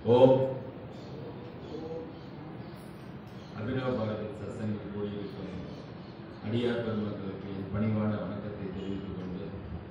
ஓம் அபினவ பாரதி சத்சங்கில் கூடியிருக்கும் அடியார் பெருமக்களுக்கு என் பணிவான வணக்கத்தை தெரிவித்துக் கொண்டு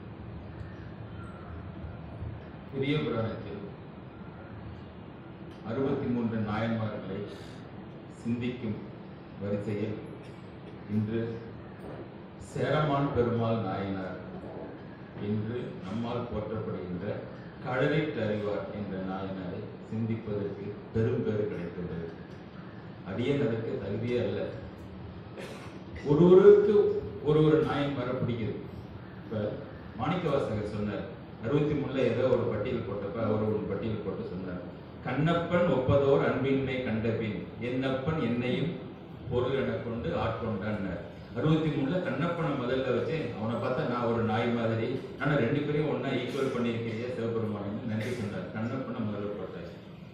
பெரிய புராணத்தில் அறுபத்தி மூன்று நாயன்மார்களை சிந்திக்கும் வரிசையில் இன்று சேரமான் பெருமாள் நாயனார் என்று நம்மால் போற்றப்படுகின்ற கடலை தருவார் என்ற நாயனாரை சிந்திப்பதற்கு பெரும் பேறு கிடைத்துள்ளது அடியேன் அதற்கு தகுதியே அல்ல ஒருவருக்கு ஒரு ஒரு நாயன் வர பிடிக்குது இப்ப மாணிக்கவாசகர் சொன்னார் அறுபத்தி மூணுல ஏதோ ஒரு பட்டியல் போட்டப்ப அவர் ஒரு பட்டியல் போட்டு சொன்னார் கண்ணப்பன் ஒப்பதோர் அன்பின்மை கண்டபின் என்னப்பன் என்னையும் பொருள் என கொண்டு ஆட்கொண்டான்னார் அறுபத்தி மூணுல கண்ணப்பனை முதல்ல வச்சு அவனை பார்த்தா நான் ஒரு நாய் மாதிரி ஆனா ரெண்டு பேரையும் ஒண்ணா ஈக்குவல் பண்ணியிருக்கிறீங்க சிவபெருமானு நன்றி சொன்னார் கண்ணப்பனை முதல்ல போட்டார்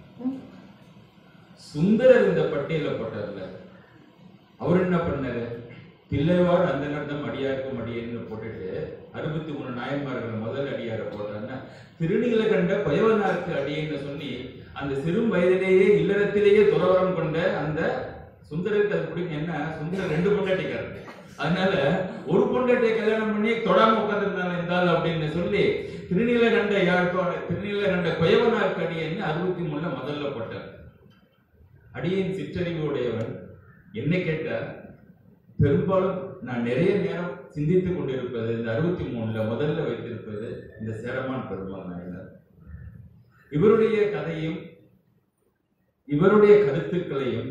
சுந்தரர் இந்த பட்டியல போட்டார்ல அவர் என்ன பண்ணாரு பிள்ளைவார் அந்த நர்தம் அடியாருக்கும் அடியேன்னு போட்டுட்டு அறுபத்தி மூணு நாயன்மார்கள் முதல் அடியார போட்டாருன்னா திருநீல கண்ட பயவனாருக்கு அடியேன்னு சொல்லி அந்த சிறு வயதிலேயே இல்லறத்திலேயே துறவரம் கொண்ட அந்த சுந்தரருக்கு அது பிடிக்கும் என்ன சுந்தரர் ரெண்டு பொண்டாட்டிக்காரர் அதனால ஒரு பொண்டாட்டியை கல்யாணம் பண்ணி தொடாம உட்காந்துருந்தாங்க இருந்தால் அப்படின்னு சொல்லி திருநீலகண்ட யாழ்ப்பாண திருநீலகண்ட குயவனாருக்கு அடியேன்னு அறுபத்தி மூணுல முதல்ல போட்டார் அடியேன் சிற்றறிவு உடையவன் என்ன கேட்டார் பெரும்பாலும் நான் நிறைய நேரம் சிந்தித்துக் கொண்டிருப்பது இந்த அறுபத்தி மூணுல முதல்ல வைத்திருப்பது இந்த சேரமான் பெருமாள் நாயனார் இவருடைய கதையும் இவருடைய கருத்துக்களையும்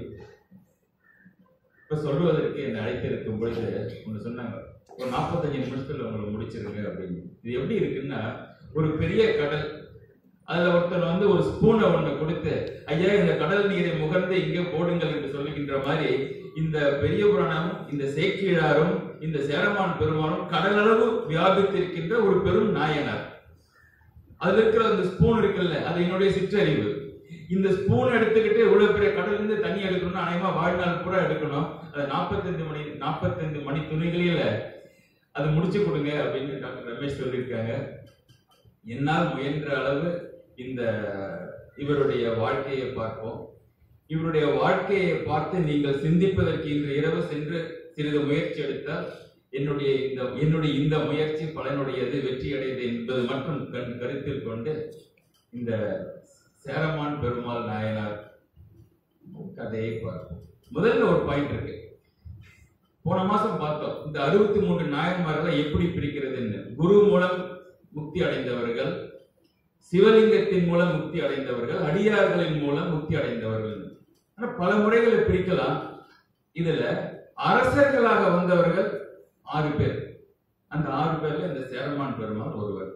இப்ப சொல்வதற்கு என்னை அழைத்திருக்கும் பொழுது ஒன்று சொன்னாங்க ஒரு நாற்பத்தஞ்சு நிமிஷத்துல உங்களை முடிச்சிருங்க அப்படின்னு இது எப்படி இருக்குன்னா ஒரு பெரிய கடல் அதுல ஒருத்தர் வந்து ஒரு ஸ்பூனை ஒண்ணு கொடுத்து ஐயா இந்த கடல் நீரை முகர்ந்து இங்கே போடுங்கள் என்று சொல்லுகின்ற மாதிரி இந்த பெரிய புராணமும் இந்த சேக்கிழாரும் இந்த சேரமான் பெருமானும் கடலளவு வியாபித்திருக்கின்ற ஒரு பெரும் நாயனார் அதுல இருக்கிற அந்த ஸ்பூன் இருக்குல்ல அது என்னுடைய சிற்றறிவு இந்த ஸ்பூன் எடுத்துக்கிட்டு இவ்வளவு பெரிய கடல்ல இருந்து தண்ணி எடுக்கணும்னா அநேகமா வாழ்நாள் பூரா எடுக்கணும் அது நாற்பத்தஞ்சு மணி நாற்பத்தஞ்சு மணி துணிகளில அது முடிச்சு கொடுங்க அப்படின்னு டாக்டர் ரமேஷ் சொல்லியிருக்காங்க என்னால் முயன்ற அளவு இந்த இவருடைய வாழ்க்கையை பார்ப்போம் இவருடைய வாழ்க்கையை பார்த்து நீங்கள் சிந்திப்பதற்கு இன்று இரவு சென்று சிறிது முயற்சி எடுத்தால் என்னுடைய இந்த என்னுடைய இந்த முயற்சி பலனுடையது வெற்றியடையது என்பது மட்டும் கண் கருத்தில் கொண்டு இந்த சேரமான் பெருமாள் நாயனார் கதையை பார்ப்போம் முதல்ல ஒரு பாயிண்ட் இருக்கு போன மாசம் பார்த்தோம் இந்த அறுபத்தி மூன்று நாயன்மார்களை எப்படி பிரிக்கிறதுன்னு குரு மூலம் முக்தி அடைந்தவர்கள் சிவலிங்கத்தின் மூலம் முக்தி அடைந்தவர்கள் அடியார்களின் மூலம் முக்தி அடைந்தவர்கள் ஆனா பல முறைகளை பிரிக்கலாம் இதுல அரசர்களாக வந்தவர்கள் ஆறு பேர் அந்த ஆறு பேர்ல இந்த சேரமான் பெருமாள் ஒருவர்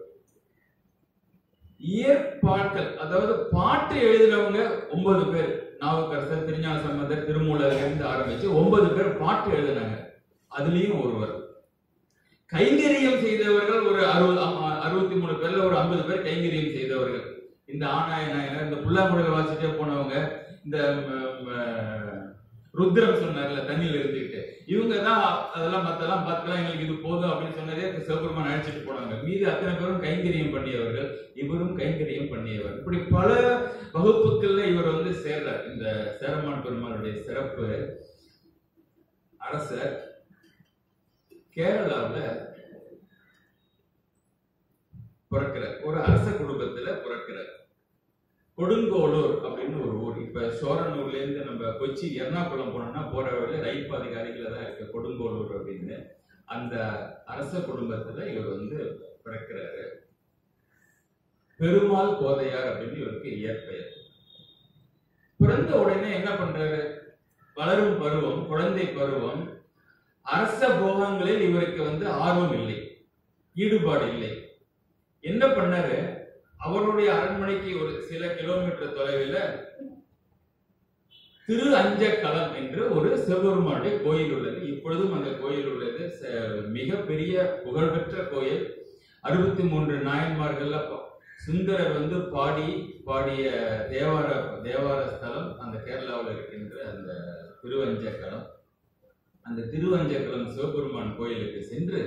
இயற்பாட்கள் அதாவது பாட்டு எழுதினவங்க ஒன்பது பேர் நாவுக்கரசர் திருஞான சம்பந்தர் திருமூலர் இருந்து ஆரம்பிச்சு ஒன்பது பேர் பாட்டு எழுதினாங்க அதுலயும் ஒருவர் கைங்கரியம் செய்தவர்கள் ஒரு அறுபது அறுபத்தி மூணு பேர்ல ஒரு ஐம்பது பேர் கைங்கரியம் செய்தவர்கள் இந்த ஆனாய நாயனர் இந்த புல்லாங்குழல் வாசிட்டே போனவங்க இந்த ம், ம், ருத்ரம் சொன்னார்ல தண்ணியில இருந்துக்கிட்டு இவங்க தான் அதெல்லாம் மத்தெல்லாம் பார்த்துக்கலாம் எங்களுக்கு இது போதும் அப்படின்னு சொன்னதே சிவபெருமான் அழைச்சிட்டு போனாங்க மீது அத்தனை பேரும் கைங்கரியம் பண்ணியவர்கள் இவரும் கைங்கரியம் பண்ணியவர் இப்படி பல வகுப்புகள்ல இவர் வந்து சேர்றார் இந்த சேரமான் பெருமாளுடைய சிறப்பு அரசர் கேரளாவுல பிறக்கிறார் ஒரு அரச குடும்பத்துல பிறக்கிறார் கொடுங்கோளூர் அப்படின்னு ஒரு ஊர் இப்ப சோரனூர்ல இருந்து நம்ம கொச்சி எர்ணாகுளம் போனோம்னா போற வழியில ரயில் பாதைக்கு அருகில தான் இருக்கு கொடுங்கோளூர் அப்படின்னு அந்த அரச குடும்பத்துல இவர் வந்து பிறக்கிறாரு பெருமாள் கோதையார் அப்படின்னு இவருக்கு இயற்பெயர் பிறந்த உடனே என்ன பண்றாரு வளரும் பருவம் குழந்தை பருவம் அரச போகங்களில் இவருக்கு வந்து ஆர்வம் இல்லை ஈடுபாடு இல்லை என்ன பண்ணாரு அவருடைய அரண்மனைக்கு ஒரு சில கிலோமீட்டர் தொலைவில் திரு அஞ்சக்களம் என்று ஒரு சிவபெருமானுடைய கோயில் உள்ளது இப்பொழுதும் அந்த கோயில் உள்ளது ச- மிகப்பெரிய புகழ்பெற்ற கோயில் அறுபத்தி மூன்று நாயன்மார்கள்ல ப- சுந்தரர் வந்து பாடி பாடிய தேவார தேவார ஸ்தலம் அந்த கேரளாவில் இருக்கின்ற அந்த திருவஞ்சக்களம் அந்த திருவஞ்சக்களம் சிவபெருமான் கோயிலுக்கு சென்று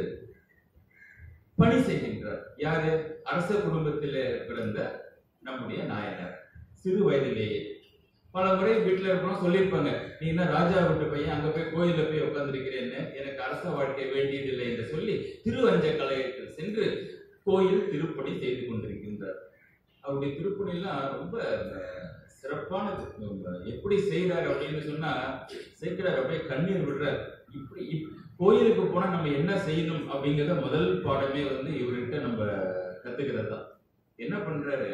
பணி செய்கின்றார் யாரு அரச குடும்பத்திலே பிறந்த நம்முடைய நாயனார் சிறு வயதிலேயே பல முறை வீட்டுல இருக்கணும் சொல்லியிருப்பாங்க நீ என்ன ராஜா விட்டு பையன் அங்க போய் கோயில்ல போய் உட்கார்ந்துருக்கிறேன்னு எனக்கு அரச வாழ்க்கை வேண்டியதில்லை என்று சொல்லி திருவஞ்ச கலையத்தில் சென்று கோயில் திருப்பணி செய்து கொண்டிருக்கின்றார் அவருடைய திருப்பணிலாம் ரொம்ப அஹ், சிறப்பானது ரொம்ப எப்படி செய்கிறார் அப்படின்னு சொன்னா சேர்க்கிறார் அப்படியே கண்ணீர் விடுறார் இப்படி இப்- கோயிலுக்கு போனா நம்ம என்ன செய்யணும் அப்படிங்கறத முதல் பாடமே வந்து இவர்கிட்ட நம்ம கத்துக்கிறது தான் என்ன பண்றாரு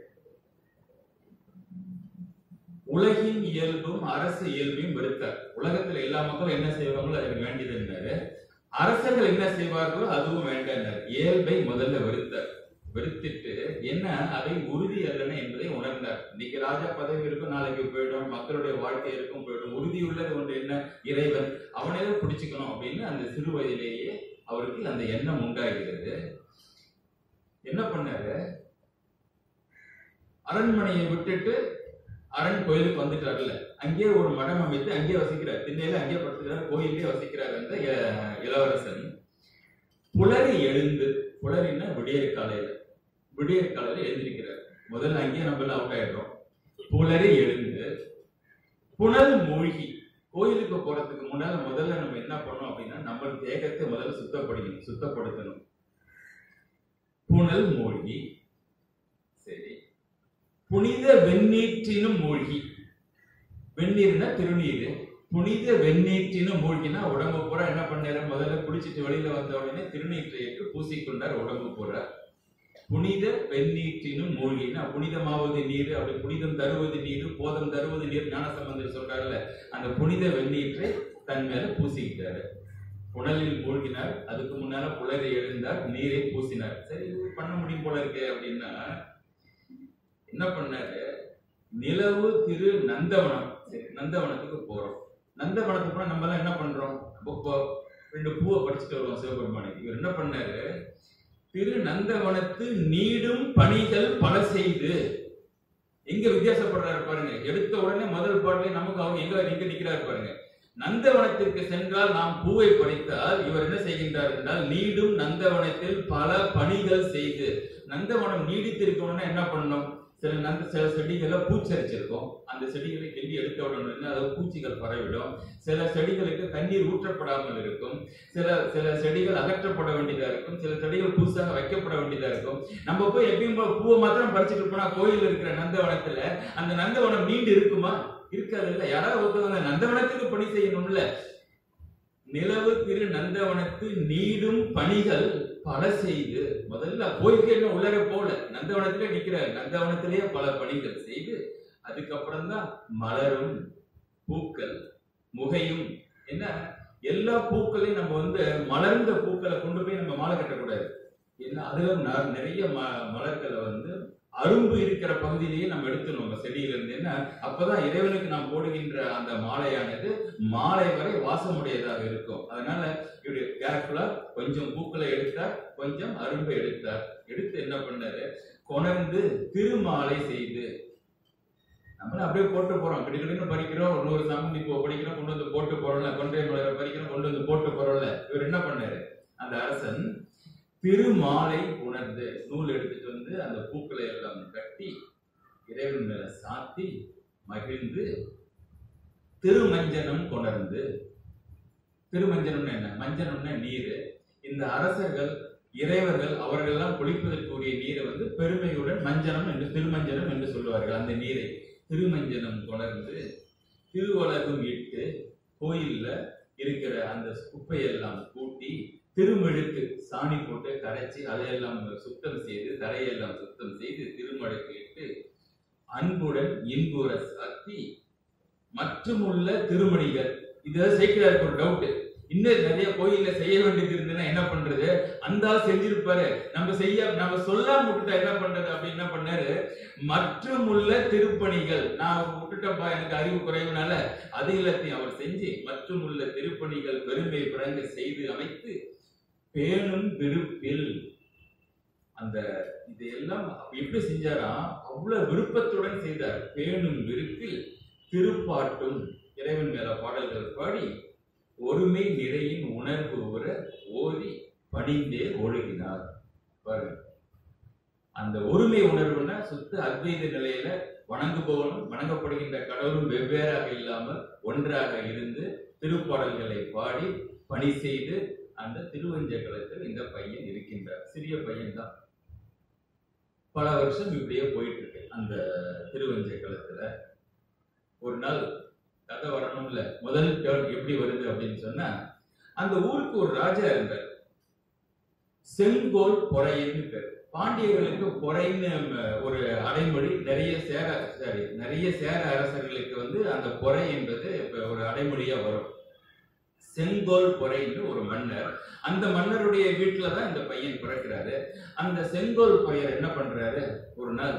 உலகின் இயல்பும் அரசு இயல்பையும் வெறுத்தார் உலகத்துல எல்லா மக்களும் என்ன செய்வாங்களோ அது எனக்கு வேண்டியதுன்னாரு அரசர்கள் என்ன செய்வார்களோ அதுவும் வேண்டாம் இயல்பை முதல்ல வெறுத்தார் வெறுத்துட்டு என்ன அவை உறுதி அல்லன என்பதை உணர்ந்தார் இன்னைக்கு ராஜா பதவி இருக்கும் நாளைக்கு போயிடும் மக்களுடைய வாழ்க்கை இருக்கும் போயிடும் உறுதி உள்ளது ஒன்று என்ன இறைவன் அவனே தான் பிடிச்சுக்கணும் அப்படின்னு அந்த சிறு வயதிலேயே அவருக்கு அந்த எண்ணம் உண்டாகிறது என்ன பண்ணாரு அரண்மனையை விட்டுட்டு அரண் கோயிலுக்கு வந்துட்டார்ல அங்கேயே ஒரு மடம் அமைத்து அங்கேயே வசிக்கிறார் திண்ணையில அங்கேயே படுத்துக்கிறார் கோயிலே வசிக்கிறார் அந்த இ- இளவரசன் புலரி எழுந்து புலரின்னா விடியற் காலையில விடியற் காலையில எழுந்திருக்கிறார் முதல்ல அங்கேயே நம்ம அவுட் ஆயிடுறோம் புலரி எழுந்து புனல் மூழ்கி கோயிலுக்கு போறதுக்கு முன்னால முதல்ல நம்ம என்ன பண்ணோம் அப்படின்னா நம்ம தேகத்தை முதல்ல சுத்தப்படுத்தணும் சுத்தப்படுத்தணும் புனல் மூழ்கி சரி புனித வெந்நீற்றினும் மூழ்கி வெந்நீர்னா திருநீர் புனித வெந்நீற்றினும் மூழ்கினா உடம்பு பூரா என்ன பண்ணாரு முதல்ல குடிச்சிட்டு வெளியில வந்த உடனே திருநீற்றை ஏற்று பூசிக்கொண்டார் உடம்பு பூரா புனித வெந்நீற்றினும் மூழ்கினா புனிதமாவது நீர் அப்படி புனிதம் தருவது நீர் போதம் தருவது நீர் ஞானசம்பந்தர் சொல்றாருல்ல அந்த புனித வெந்நீற்றை தன் மேல பூசிக்கிட்டாரு புனலில் மூழ்கினார் அதுக்கு முன்னால புலரை எழுந்தார் நீரை பூசினார் சரி இது பண்ண முடியும் போல இருக்கே அப்படின்னா என்ன பண்ணாரு நிலவு திரு நந்தவனம் சரி நந்தவனத்துக்கு போறோம் நந்தவனத்துக்கு போனா நம்ம எல்லாம் என்ன பண்றோம் இப்போ ரெண்டு பூவை படிச்சுட்டு வருவோம் சிவபெருமானுக்கு இவர் என்ன பண்ணாரு திரு நந்தவனத்து நீடும் பணிகள் பல செய்து எங்க வித்தியாசப்படுறாரு பாருங்க எடுத்த உடனே முதல் பாடலே நமக்கு அவங்க எங்க எங்க நிக்கிறாரு பாருங்க நந்தவனத்திற்கு சென்றால் நாம் பூவை பறித்தால் இவர் என்ன செய்கின்றார் என்றால் நீடும் நந்தவனத்தில் பல பணிகள் செய்து நந்தவனம் நீடித்திருக்கணும்னா என்ன பண்ணணும் சில நந்த சில செடிகளை பூச்சரிச்சிருக்கும் அந்த செடிகளை கிள்ளி எடுத்த உடனே அது பூச்சிகள் பரவிடும் சில செடிகளுக்கு தண்ணீர் ஊற்றப்படாமல் இருக்கும் சில சில செடிகள் அகற்றப்பட வேண்டியதா இருக்கும் சில செடிகள் புதுசாக வைக்கப்பட வேண்டியதா இருக்கும் நம்ம போய் எப்பயும் போல பூவை மாத்திரம் பறிச்சுட்டு போனா கோயில் இருக்கிற நந்தவனத்துல அந்த நந்தவனம் நீண்டு இருக்குமா இருக்காது இல்ல யாராவது ஒருத்தவங்க நந்தவனத்துக்கு பணி செய்யணும்ல நிலவு திரு நந்தவனத்து நீடும் பணிகள் பல செய்து முதல்ல கோயிலுக்கு என்ன உள்ளர போல நந்தவனத்திலே நிக்கிறார் நந்தவனத்திலேயே பல பணிகள் செய்து அதுக்கப்புறம் தான் மலரும் பூக்கள் முகையும் என்ன எல்லா பூக்களையும் நம்ம வந்து மலர்ந்த பூக்களை கொண்டு போய் நம்ம மாலை கட்டக்கூடாது என்ன அதுல ந- நிறைய ம- மலர்களை வந்து அரும்பு இருக்கிற பகுதியிலேயே நம்ம எடுத்துணும் நம்ம செடியில இருந்து என்ன அப்பதான் இறைவனுக்கு நாம் போடுகின்ற அந்த மாலையானது மாலை வரை வாசமுடையதாக இருக்கும் அதனால இவரு கேர்ஃபுல்லா கொஞ்சம் பூக்களை எடுத்தார் கொஞ்சம் அரும்பை எடுத்தார் எடுத்து என்ன பண்ணாரு கொணர்ந்து திருமாலை செய்து நம்மளும் அப்படியே போட்டு போறோம் கிடுக்கிடுன்னு பறிக்கிறோம் ஒரு நூறு சாமந்தி பூ படிக்கிறோம் கொண்டு வந்து போட்டு போறோம்ல கொன்றை மலரை பறிக்கிறோம் கொண்டு வந்து போட்டு போறோம்ல இவர் என்ன பண்ணாரு அந்த அரசன் திருமாலை உணர்ந்து நூல் எடுத்துட்டு வந்து அந்த பூக்களை எல்லாம் கட்டி இறைவன் மேல சாத்தி மகிழ்ந்து திருமஞ்சனம் கொணர்ந்து திருமஞ்சனம்னா என்ன மஞ்சனம்னா நீர் இந்த அரசர்கள் இறைவர்கள் அவர்கள் எல்லாம் குளிப்பதற்குரிய நீரை வந்து பெருமையுடன் மஞ்சனம் என்று திருமஞ்சனம் என்று சொல்லுவார்கள் அந்த நீரை திருமஞ்சனம் கொணர்ந்து திருவலகும் இட்டு கோயில்ல இருக்கிற அந்த குப்பையெல்லாம் கூட்டி திருமெழுக்கு சாணி போட்டு கரைச்சி அதையெல்லாம் சுத்தம் செய்து தரையெல்லாம் சுத்தம் செய்து திருமழுக்கு இட்டு அன்புடன் இன்புற சாத்தி மற்றுமுள்ள திருமணிகள் இது சேர்க்கிறாருக்கு ஒரு டவுட் இன்னும் நிறைய கோயில்ல செய்ய வேண்டியது இருந்ததுன்னா என்ன பண்றது அந்த ஆள் செஞ்சிருப்பாரு நம்ம செய்ய நம்ம சொல்லாம விட்டுட்டா என்ன பண்றது அப்படி என்ன பண்ணாரு மற்றுமுள்ள திருப்பணிகள் நான் விட்டுட்டப்பா எனக்கு அறிவு குறைவுனால அது எல்லாத்தையும் அவர் செஞ்சு மற்றுமுள்ள திருப்பணிகள் பெருமை பிறங்க செய்து அமைத்து பேணும் விருப்பில் அந்த இதையெல்லாம் எப்படி செஞ்சாராம் அவ்வளவு விருப்பத்துடன் செய்தார் பேணும் விருப்பில் திருப்பாட்டும் இறைவன் மேல பாடல்கள் பாடி ஒருமை நிறையின் உணர்வு உற ஓதி பணிந்தே ஒழுகினார் பாருங்க அந்த ஒருமை உணர்வுன்னா சுத்த அத்வைத நிலையில வணங்குபவனும் வணங்கப்படுகின்ற கடவுளும் வெவ்வேறாக இல்லாமல் ஒன்றாக இருந்து திருப்பாடல்களை பாடி பணி செய்து அந்த திருவஞ்சகலத்தில் இந்த பையன் இருக்கின்றார் சிறிய பையன் தான் பல வருஷம் இப்படியே போயிட்டு இருக்கு அந்த திருவஞ்சகலத்துல ஒரு நாள் கதை வரணும்ல முதல் டேர்ன் எப்படி வருது அப்படின்னு சொன்னா அந்த ஊருக்கு ஒரு ராஜா இருந்தார் செங்கோல் பொறையன்னு பேர் பாண்டியர்களுக்கு பொறைன்னு அஹ், ஒரு அடைமொழி நிறைய சேர சாரி நிறைய சேர அரசர்களுக்கு வந்து அந்த பொறை என்பது இப்ப ஒரு அடைமொழியா வரும் செங்கோல் பொறைன்னு ஒரு மன்னர் அந்த மன்னருடைய வீட்டுல தான் இந்த பையன் பிறக்கிறாரு அந்த செங்கோல் பொறையர் என்ன பண்றாரு ஒரு நாள்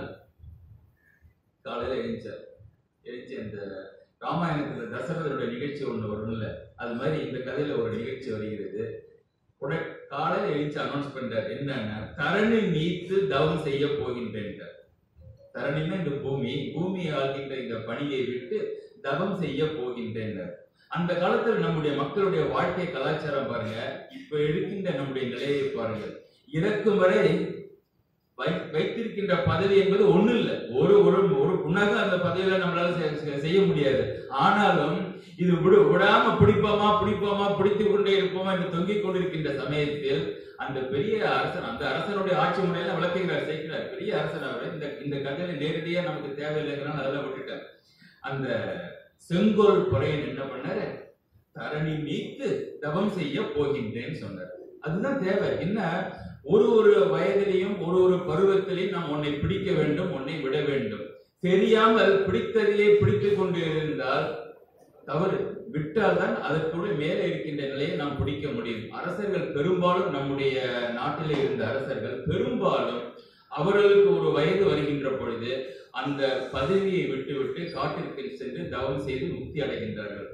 காலையில எழுந்தார் எழுச்சி அந்த ராமாயணத்துல தசரதனுடைய நிகழ்ச்சி ஒண்ணு வரும்ல அது மாதிரி இந்த கதையில ஒரு நிகழ்ச்சி வருகிறது உடனே காலையில எழுச்சி அனௌன்ஸ் பண்றாரு என்னன்னா தரணி நீத்து தவம் செய்ய போகின்றேன் தரணின்னா இந்த பூமி பூமியை ஆள்கின்ற இந்த பணியை விட்டு தவம் செய்ய போகின்றேன் அந்த காலத்துல நம்முடைய மக்களுடைய வாழ்க்கை கலாச்சாரம் பாருங்க இப்ப இருக்கின்ற நம்முடைய நிலையை பாருங்கள் இறக்கும் வரை வை- வைத்திருக்கின்ற பதவி என்பது ஒண்ணு இல்ல ஒரு ஒரு ஒரு புண்ணாக அந்த பதவியில நம்மளால செ- செ- செய்ய முடியாது ஆனாலும் இது விடு விடாம பிடிப்போமா பிடிப்போமா பிடித்து கொண்டே இருப்போமா என்று தொங்கிக் கொண்டிருக்கின்ற சமயத்தில் அந்த பெரிய அரசன் அந்த அரசனுடைய ஆட்சி முறையில விளக்குகிறார் சேர்க்கிறார் பெரிய அரசன் அவர் இந்த இந்த கதையில நேரடியா நமக்கு தேவையில்லைங்கிறான் அதெல்லாம் விட்டுட்டார் அந்த செங்கோல் பொறையன் என்ன பண்ணாரு தரணி நீத்து தவம் செய்ய போகின்றேன்னு சொன்னார் அதுதான் தேவை என்ன ஒரு ஒரு வயதிலையும் ஒரு ஒரு பருவத்திலையும் நாம் உன்னை பிடிக்க வேண்டும் உன்னை விட வேண்டும் தெரியாமல் பிடித்ததையே பிடித்துக் கொண்டு இருந்தால் தவறு விட்டால் தான் அதற்குள்ள மேலே இருக்கின்ற நிலையை நாம் பிடிக்க முடியும் அரசர்கள் பெரும்பாலும் நம்முடைய நாட்டிலே இருந்த அரசர்கள் பெரும்பாலும் அவர்களுக்கு ஒரு வயது வருகின்ற பொழுது அந்த பதவியை விட்டுவிட்டு காட்டிற்கு சென்று தவம் செய்து முக்தி அடைகின்றார்கள்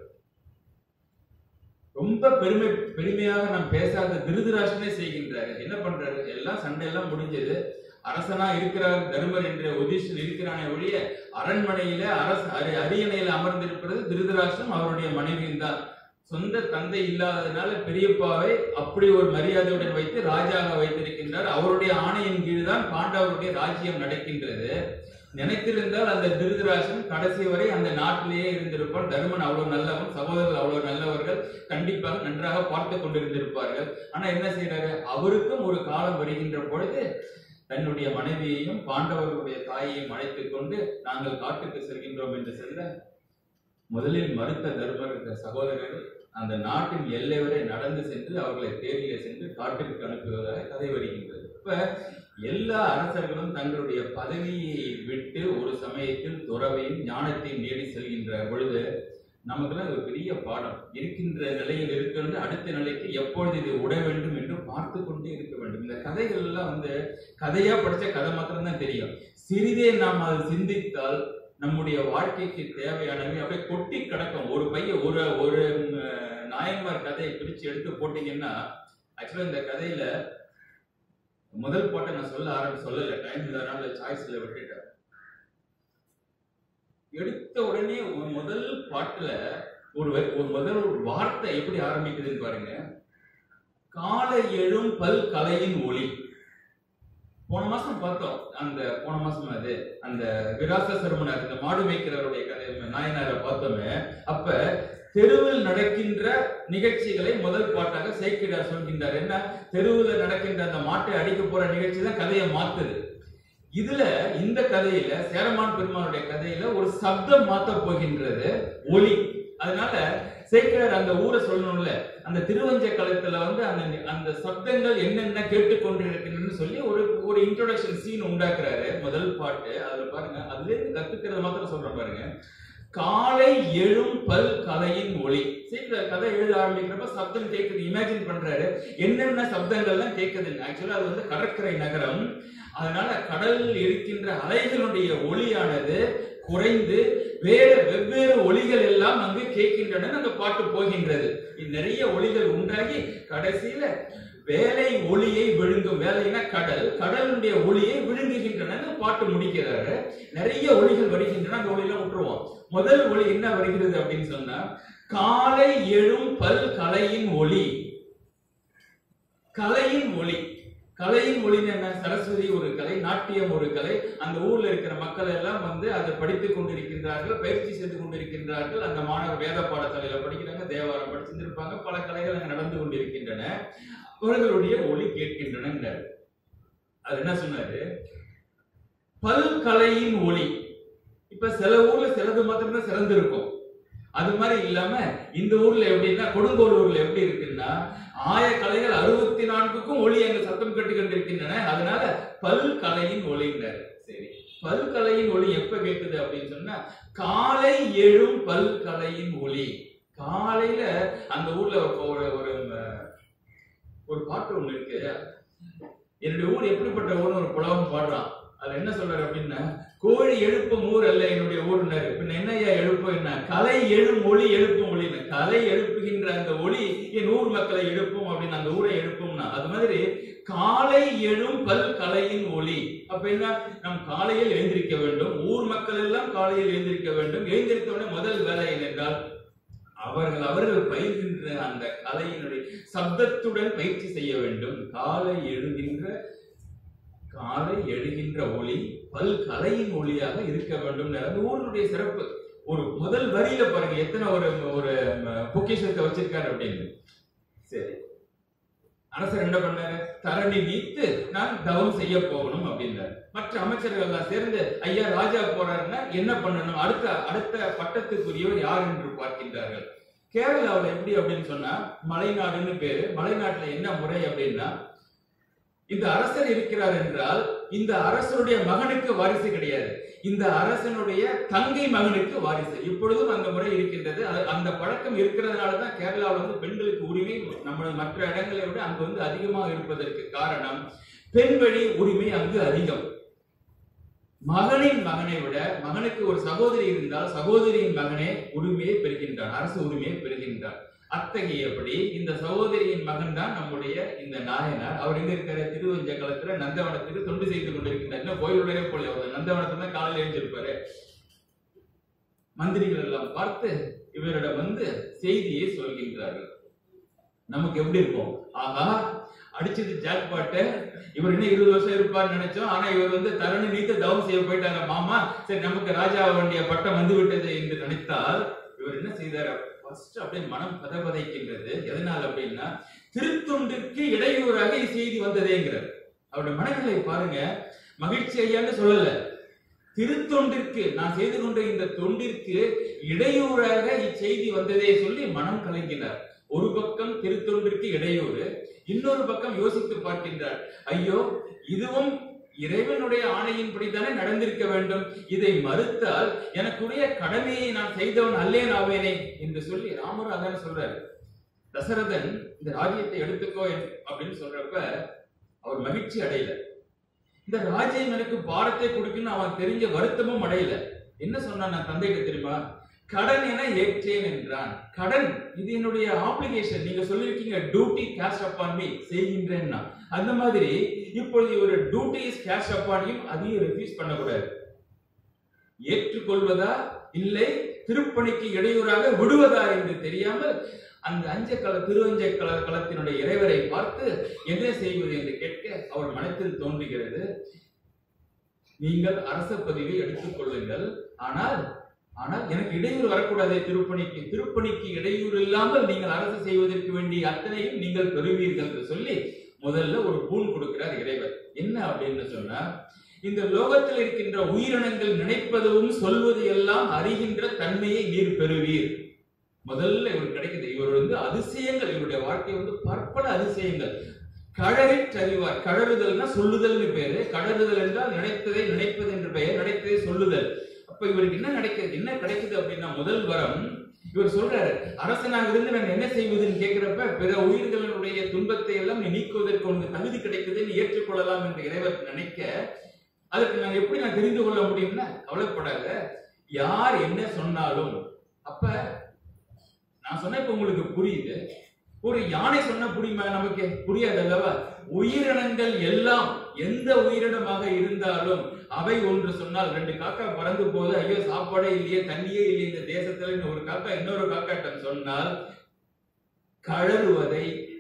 ரொம்ப பெருமை பெருமையாக நாம் பேசாத திருதராஷ்டனே செய்கின்றாரு என்ன பண்றாரு எல்லாம் சண்டை எல்லாம் முடிஞ்சது அரசனா இருக்கிறார் தர்மர் என்ற உதிஷன் இருக்கிறானே ஒழிய அரண்மனையில அரச அரி- அரியணையில அமர்ந்திருப்பது திருதராஷ்டிரம் அவருடைய மனைவியும் தான் சொந்த தந்தை இல்லாததுனால பெரியப்பாவை அப்படி ஒரு மரியாதையுடன் வைத்து ராஜாக வைத்திருக்கின்றார் அவருடைய ஆணையின் கீழ் தான் பாண்டவருடைய ராஜ்யம் நடக்கின்றது நினைத்திருந்தால் அந்த திருதராசன் கடைசி வரை அந்த நாட்டிலேயே இருந்திருப்பான் தருமன் அவ்வளவு நல்லவன் சகோதரர்கள் அவ்வளவு நல்லவர்கள் கண்டிப்பாக நன்றாக பார்த்து கொண்டிருந்திருப்பார்கள் ஆனா என்ன செய்யறாரு அவருக்கும் ஒரு காலம் வருகின்ற பொழுது தன்னுடைய மனைவியையும் பாண்டவர்களுடைய தாயையும் அழைத்துக் கொண்டு நாங்கள் காட்டுக்கு செல்கின்றோம் என்று செல்ல முதலில் மறுத்த தர்மர் என்ற சகோதரர்கள் அந்த நாட்டின் எல்லை வரை நடந்து சென்று அவர்களை தேடிய சென்று காட்டுக்கு அனுப்புவதாக கதை வருகின்றது இப்ப எல்லா அரசர்களும் தங்களுடைய பதவியை விட்டு ஒரு சமயத்தில் துறவையும் ஞானத்தையும் நேடி செல்கின்ற பொழுது நமக்கெல்லாம் ஒரு பெரிய பாடம் இருக்கின்ற நிலையில் இருக்கிறது அடுத்த நிலைக்கு எப்பொழுது இதை உட வேண்டும் என்று பார்த்து கொண்டே இருக்க வேண்டும் இந்த கதைகள் எல்லாம் வந்து கதையா படிச்ச கதை மாத்திரம்தான் தெரியும் சிறிதே நாம் அதை சிந்தித்தால் நம்முடைய வாழ்க்கைக்கு தேவையானவை அப்படியே கொட்டி கிடக்கும் ஒரு பையன் ஒரு ஒரு ம், நாயன்மார் கதையை பிரிச்சு எடுத்து போட்டீங்கன்னா ஆக்சுவலா இந்த கதையில முதல் பாட்டை நான் சொல்ல ஆரம்பி சொல்லல டைம் இல்லாதனால சாய்ஸ்ல விட்டுட்டேன் எடுத்த உடனே ஒரு முதல் பாட்டுல ஒரு வ- ஒரு முதல் ஒரு வார்த்தை எப்படி ஆரம்பிக்குதுன்னு பாருங்க காலை எழும் பல் கலையின் ஒளி போன மாசம் பார்த்தோம் அந்த போன மாசம் அது அந்த விராச சருமனார் இந்த மாடு மேய்க்கிறவருடைய கதை நாயனாரை பார்த்தோமே அப்ப தெருவில் நடக்கின்ற நிகழ்ச்சிகளை முதல் பாட்டாக சேக்கிடார் சொல்கின்றார் என்ன தெருவில் நடக்கின்ற அந்த மாட்டை அடிக்க போற நிகழ்ச்சி தான் கதையை மாத்துது இதுல இந்த கதையில சேரமான் பெருமானுடைய கதையில ஒரு சப்தம் மாத்த போகின்றது ஒலி அதனால சேக்கிரார் அந்த ஊரை சொல்லணும்ல அந்த திருவஞ்ச களத்துல வந்து அந்த அந்த சப்தங்கள் என்னென்ன கேட்டுக்கொண்டிருக்கின்றன்னு சொல்லி ஒரு ஒரு இன்ட்ரோடக்ஷன் சீன் உண்டாக்குறாரு முதல் பாட்டு அதுல பாருங்க அதுல இருந்து கத்துக்கிறது மாத்திரம் சொல்றேன் பாருங்க காலை எழும் பல் கதையின் ஒளி சீக்கிரம் கதை எழுத ஆரம்பிக்கிறப்ப சப்தம் கேட்குது இமேஜின் பண்றாரு என்னென்ன சப்தங்கள்லாம் கேட்குது ஆக்சுவலா அது வந்து கடற்கரை நகரம் அதனால கடலில் இருக்கின்ற அலைகளுடைய ஒளியானது குறைந்து வேறு வெவ்வேறு ஒளிகள் எல்லாம் அங்கு கேட்கின்றன அந்த பாட்டு போகின்றது நிறைய ஒளிகள் உண்டாகி கடைசியில வேலை ஒளியை விழுங்கும் வேலைனா கடல் கடலுடைய ஒளியை விழுங்குகின்றன அந்த பாட்டு முடிக்கிறாரு நிறைய ஒளிகள் வருகின்றன அந்த ஒளியெல்லாம் விட்டுருவோம் முதல் ஒளி என்ன வருகிறது அப்படின்னு சொன்னா காலை எழும் பல் கலையின் ஒளி கலையின் ஒளி கலையின் மொழின்னு என்ன சரஸ்வதி ஒரு கலை நாட்டியம் ஒரு கலை அந்த ஊர்ல இருக்கிற மக்கள் எல்லாம் வந்து அதை படித்துக் கொண்டிருக்கின்றார்கள் பயிற்சி செய்து கொண்டிருக்கின்றார்கள் அந்த மாணவர் வேத பாடசாலையில படிக்கிறாங்க தேவாரம் படிச்சிருந்திருப்பாங்க பல கலைகள் அங்க நடந்து கொண்டிருக்கின்றன அவர்களுடைய ஒளி கேட்கின்றன அது என்ன சொன்னாரு பல்கலையின் ஒளி இப்ப சில ஊர்ல சிலது மாத்திரம்தான் சிறந்து இருக்கும் அது மாதிரி இல்லாம இந்த ஊர்ல எப்படின்னா கொடுங்கோலூர்ல எப்படி இருக்குன்னா ஆய கலைகள் அறுபத்தி நான்குக்கும் ஒளி அங்க சத்தம் கட்டி கொண்டிருக்கின்றன அதனால பல்கலையின் ஒளிங்கிறார் சரி பல்கலையின் ஒளி எப்ப கேட்குது அப்படின்னு சொன்னா காலை எழும் பல்கலையின் ஒளி காலையில அந்த ஊர்ல ஒரு ஒரு ஒரு பாட்டு ஒண்ணு இருக்கு என்னுடைய ஊர் எப்படிப்பட்ட ஊர்னு ஒரு புலவன் பாடுறான் அதுல என்ன சொல்றாரு அப்படின்னா கோழி எழுப்பும் ஊர் அல்ல என்னுடைய ஊர்னாரு பின்ன என்னையா எழுப்பும் என்ன கலை எழும் ஒளி எழுப்பும் ஒளின்னு கலை எழுப்புகின்ற அந்த ஒளி என் ஊர் மக்களை எழுப்பும் அப்படின்னு அந்த ஊரை எழுப்பும்னா அது மாதிரி காலை எழும் பல் கலையின் ஒளி அப்ப என்ன நம் காலையில் எழுந்திருக்க வேண்டும் ஊர் மக்கள் எல்லாம் காலையில் எழுந்திருக்க வேண்டும் எழுந்திருக்கவுடனே முதல் வேலை என்னென்றால் அவர்கள் அவர்கள் பயிர்கின்ற அந்த கலையினுடைய சப்தத்துடன் பயிற்சி செய்ய வேண்டும் காலை எழுகின்ற காலை எழுகின்ற ஒளி பல் கலையின் ஒளியாக இருக்க வேண்டும் அந்த ஊருடைய சிறப்பு ஒரு முதல் வரியில பாருங்க எத்தனை ஒரு ஒரு பொக்கிஷத்தை வச்சிருக்காரு அப்படின்னு சரி அரசர் என்ன பண்ணாரு தரணி நீத்து நான் தவம் செய்ய போகணும் அப்படின்னாரு மற்ற அமைச்சர்கள் எல்லாம் சேர்ந்து ஐயா ராஜா போறாருன்னா என்ன பண்ணணும் அடுத்த அடுத்த பட்டத்துக்குரியவர் யார் என்று பார்க்கின்றார்கள் கேரளாவில் எப்படி அப்படின்னு சொன்னா மலைநாடுன்னு பேரு மலைநாட்டுல என்ன முறை அப்படின்னா இந்த அரசர் இருக்கிறார் என்றால் இந்த அரசருடைய மகனுக்கு வாரிசு கிடையாது இந்த அரசனுடைய தங்கை மகனுக்கு வாரிசு இப்பொழுதும் அந்த முறை இருக்கின்றது அது- அந்த பழக்கம் இருக்கிறதுனால தான் கேரளாவில் வந்து பெண்களுக்கு உரிமை நம்ம மற்ற இடங்களை விட அங்கு வந்து அதிகமாக இருப்பதற்கு காரணம் பெண் வழி உரிமை அங்கு அதிகம் மகனின் மகனை விட மகனுக்கு ஒரு சகோதரி இருந்தால் சகோதரியின் மகனே உரிமையை பெறுகின்றான் அரசு உரிமையை பெறுகின்றான் அத்தகையபடி இந்த சகோதரியின் மகன் தான் நம்முடைய இந்த நாயனார் அவர் எங்க இருக்காரு திருவஞ்ச களத்துல நந்தவனத்துக்கு தொண்டு செய்து கொண்டிருக்கிறார் இன்னும் கோயிலுடைய போல அவர் நந்தவனத்துல தான் காலையில் எழுந்திருப்பாரு மந்திரிகள் எல்லாம் பார்த்து இவரிடம் வந்து செய்தியை சொல்கின்றார்கள் நமக்கு எப்படி இருக்கும் ஆகா அடிச்சது ஜாக்பாட்டு இவர் இன்னும் இருபது வருஷம் இருப்பார்னு நினைச்சோம் ஆனா இவர் வந்து தரணி நீத்து தவம் செய்ய போயிட்டாங்க மாமா சரி நமக்கு ராஜா வேண்டிய பட்டம் வந்து விட்டது என்று நினைத்தால் இவர் என்ன செய்தார் ஃபர்ஸ்ட் அப்படியே மனம் பதபதைக்கின்றது எதனால அப்படின்னா திருத்தொண்டிற்கு இடையூறாக இச்செய்தி வந்ததேங்கிறார் அவருடைய மனநிலை பாருங்க மகிழ்ச்சி ஐயான்னு சொல்லல திருத்தொண்டிற்கு நான் செய்து கொண்ட இந்த தொண்டிற்கு இடையூறாக இச்செய்தி வந்ததே சொல்லி மனம் கலங்கினார் ஒரு பக்கம் திருத்தொண்டிற்கு இடையூறு இன்னொரு பக்கம் யோசித்து பார்க்கின்றார் ஐயோ இதுவும் இறைவனுடைய ஆணையின்படி தானே நடந்திருக்க வேண்டும் இதை மறுத்தால் எனக்குரிய கடமையை நான் செய்தவன் அல்லேன் ஆவேனே என்று சொல்லி ராமர் அதான சொல்றாரு தசரதன் இந்த ராஜ்யத்தை எடுத்துக்கோ என்- அப்படின்னு சொல்றப்ப அவர் மகிழ்ச்சி அடையல இந்த ராஜ்யம் எனக்கு பாரத்தை கொடுக்குன்னு அவன் தெரிஞ்ச வருத்தமும் அடையல என்ன சொன்னான் நான் தந்தைகிட்ட தெரியுமா கடன் என ஏற்றேன் என்றான் கடன் இது என்னுடைய ஆப்ளிகேஷன் நீங்க சொல்லிருக்கீங்க டியூட்டி கேஷ் அப்பான் மீ செய்கின்றேன்னா அந்த மாதிரி இப்பொழுது ஒரு டியூட்டி இஸ் கேஷ் அப்பானையும் அதையும் ரெஃப்யூஸ் பண்ணக்கூடாது ஏற்றுக்கொள்வதா இல்லை திருப்பணிக்கு இடையூறாக விடுவதா என்று தெரியாமல் அந்த அஞ்சக்கல திருவஞ்ச கல களத்தினுடைய இறைவரை பார்த்து என்ன செய்வது என்று கேட்க அவர் மனத்தில் தோன்றுகிறது நீங்கள் அரச பதிவை எடுத்துக் கொள்ளுங்கள் ஆனால் ஆனால் எனக்கு இடையூறு வரக்கூடாதே திருப்பணிக்கு திருப்பணிக்கு இடையூறு இல்லாமல் நீங்கள் அரசு செய்வதற்கு வேண்டிய அத்தனையும் நீங்கள் பெறுவீர்கள் என்று சொல்லி முதல்ல ஒரு பூன் கொடுக்கிறார் இறைவர் என்ன அப்படின்னு சொன்னா இந்த லோகத்தில் இருக்கின்ற உயிரினங்கள் நினைப்பதும் சொல்வது எல்லாம் அறிகின்ற தன்மையை நீர் பெறுவீர் முதல்ல இவர் கிடைக்குது இவர் வந்து அதிசயங்கள் இவருடைய வாழ்க்கை வந்து பற்பல அதிசயங்கள் கழறிற் அறிவார் கழறுதல்னா சொல்லுதல்னு பேரு கழறுதல் என்றால் நினைத்ததை நினைப்பது என்று பெயர் நினைத்ததை சொல்லுதல் அப்ப இவருக்கு என்ன நடக்குது என்ன கிடைக்குது அப்படின்னா முதல் வரம் இவர் சொல்றாரு அரசனாக இருந்து நான் என்ன செய்வதுன்னு கேட்கிறப்ப பிற உயிர்களுடைய துன்பத்தை எல்லாம் நீ நீக்குவதற்கு உனக்கு தகுதி கிடைக்குதுன்னு ஏற்றுக்கொள்ளலாம் என்று இறைவர் நினைக்க அதற்கு நான் எப்படி நான் தெரிந்து கொள்ள முடியும்னா கவலைப்படாத யார் என்ன சொன்னாலும் அப்ப நான் சொன்ன இப்ப உங்களுக்கு புரியுது ஒரு யானை சொன்னா புரியுமா நமக்கு புரியாது அல்லவா உயிரினங்கள் எல்லாம் எந்த உயிரினமாக இருந்தாலும் அவை ஒன்று சொன்னால் ரெண்டு காக்கா பறந்து போது ஐயோ சாப்பாடே இல்லையே தண்ணியே இல்லையே இந்த தேசத்துல ஒரு காக்கா இன்னொரு காக்காட்டம் சொன்னால் கழறுவதை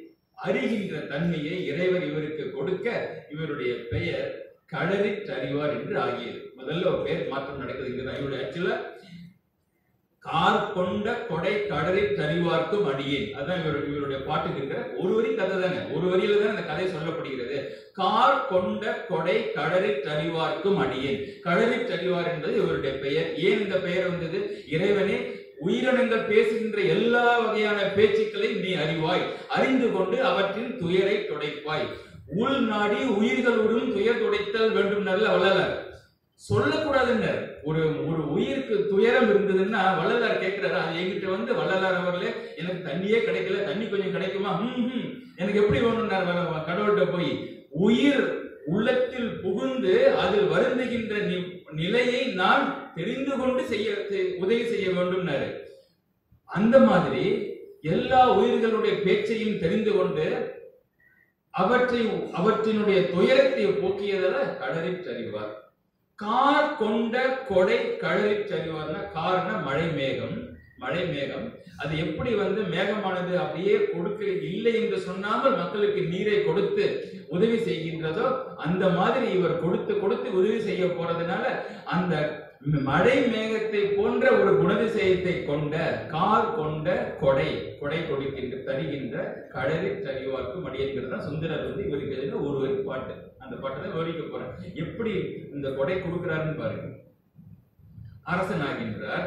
அறிகின்ற தன்மையை இறைவர் இவருக்கு கொடுக்க இவருடைய பெயர் களரிற்றறிவார் என்று ஆகியது முதல்ல ஒரு பெயர் மாற்றம் நடக்குது இங்க இவருடைய ஆக்சுவலா கார் கொண்ட கொடை கடலை தறிவார்க்கும் அடியேன் அதான் இவர் இவருடைய பாட்டுக்கு இருக்கிற ஒரு வரி கதை தானே ஒரு வரியில தான் அந்த கதை சொல்லப்படுகிறது கார் கொண்ட கொடை கடலை தறிவார்க்கும் அடியேன் கடலை தறிவார் என்பது இவருடைய பெயர் ஏன் இந்த பெயர் வந்தது இறைவனே உயிரினங்கள் பேசுகின்ற எல்லா வகையான பேச்சுக்களை நீ அறிவாய் அறிந்து கொண்டு அவற்றின் துயரை துடைப்பாய் உள் நாடி உயிர்களுடன் துயர் துடைத்தல் வேண்டும் நல்ல வள்ளலார் சொல்லக்கூடாதுன்னர் ஒரு ஒரு உயிருக்கு துயரம் இருந்ததுன்னா வள்ளலார் கேட்கிறாரு அது என்கிட்ட வந்து வள்ளலார் அவர்களே எனக்கு தண்ணியே கிடைக்கல தண்ணி கொஞ்சம் கிடைக்குமா ம், ம். எனக்கு எப்படி வேணும்னார் வ- கடவுள்கிட்ட போய் உயிர் உள்ளத்தில் புகுந்து அதில் வருந்துகின்ற நி- நிலையை நான் தெரிந்து கொண்டு செய்ய செய்- உதவி செய்ய வேண்டும்னாரு அந்த மாதிரி எல்லா உயிர்களுடைய பேச்சையும் தெரிந்து கொண்டு அவற்றை அவற்றினுடைய துயரத்தை போக்கியதால கடலில் சரிவார் கார் கொண்ட கொடை கடலில் சரிவார்னா கார்னா மழை மேகம் மழை மேகம் அது எப்படி வந்து மேகமானது அப்படியே கொடுக்க இல்லை என்று சொன்னாமல் மக்களுக்கு நீரை கொடுத்து உதவி செய்கின்றதோ அந்த மாதிரி இவர் கொடுத்து கொடுத்து உதவி செய்ய போறதுனால அந்த மழை மேகத்தை போன்ற ஒரு குணதிசயத்தை கொண்ட கார் கொண்ட கொடை கொடை கொடுக்கின்ற தருகின்ற கடலில் தறிவார்க்கும் அடியங்கிறது தான் சுந்தரர் வந்து இவருக்கு எழுதின ஒரு வரி பாட்டு அந்த பாட்டை தான் விவரிக்க போறேன் எப்படி இந்த கொடை கொடுக்கிறாருன்னு பாருங்க அரசன் ஆகின்றார்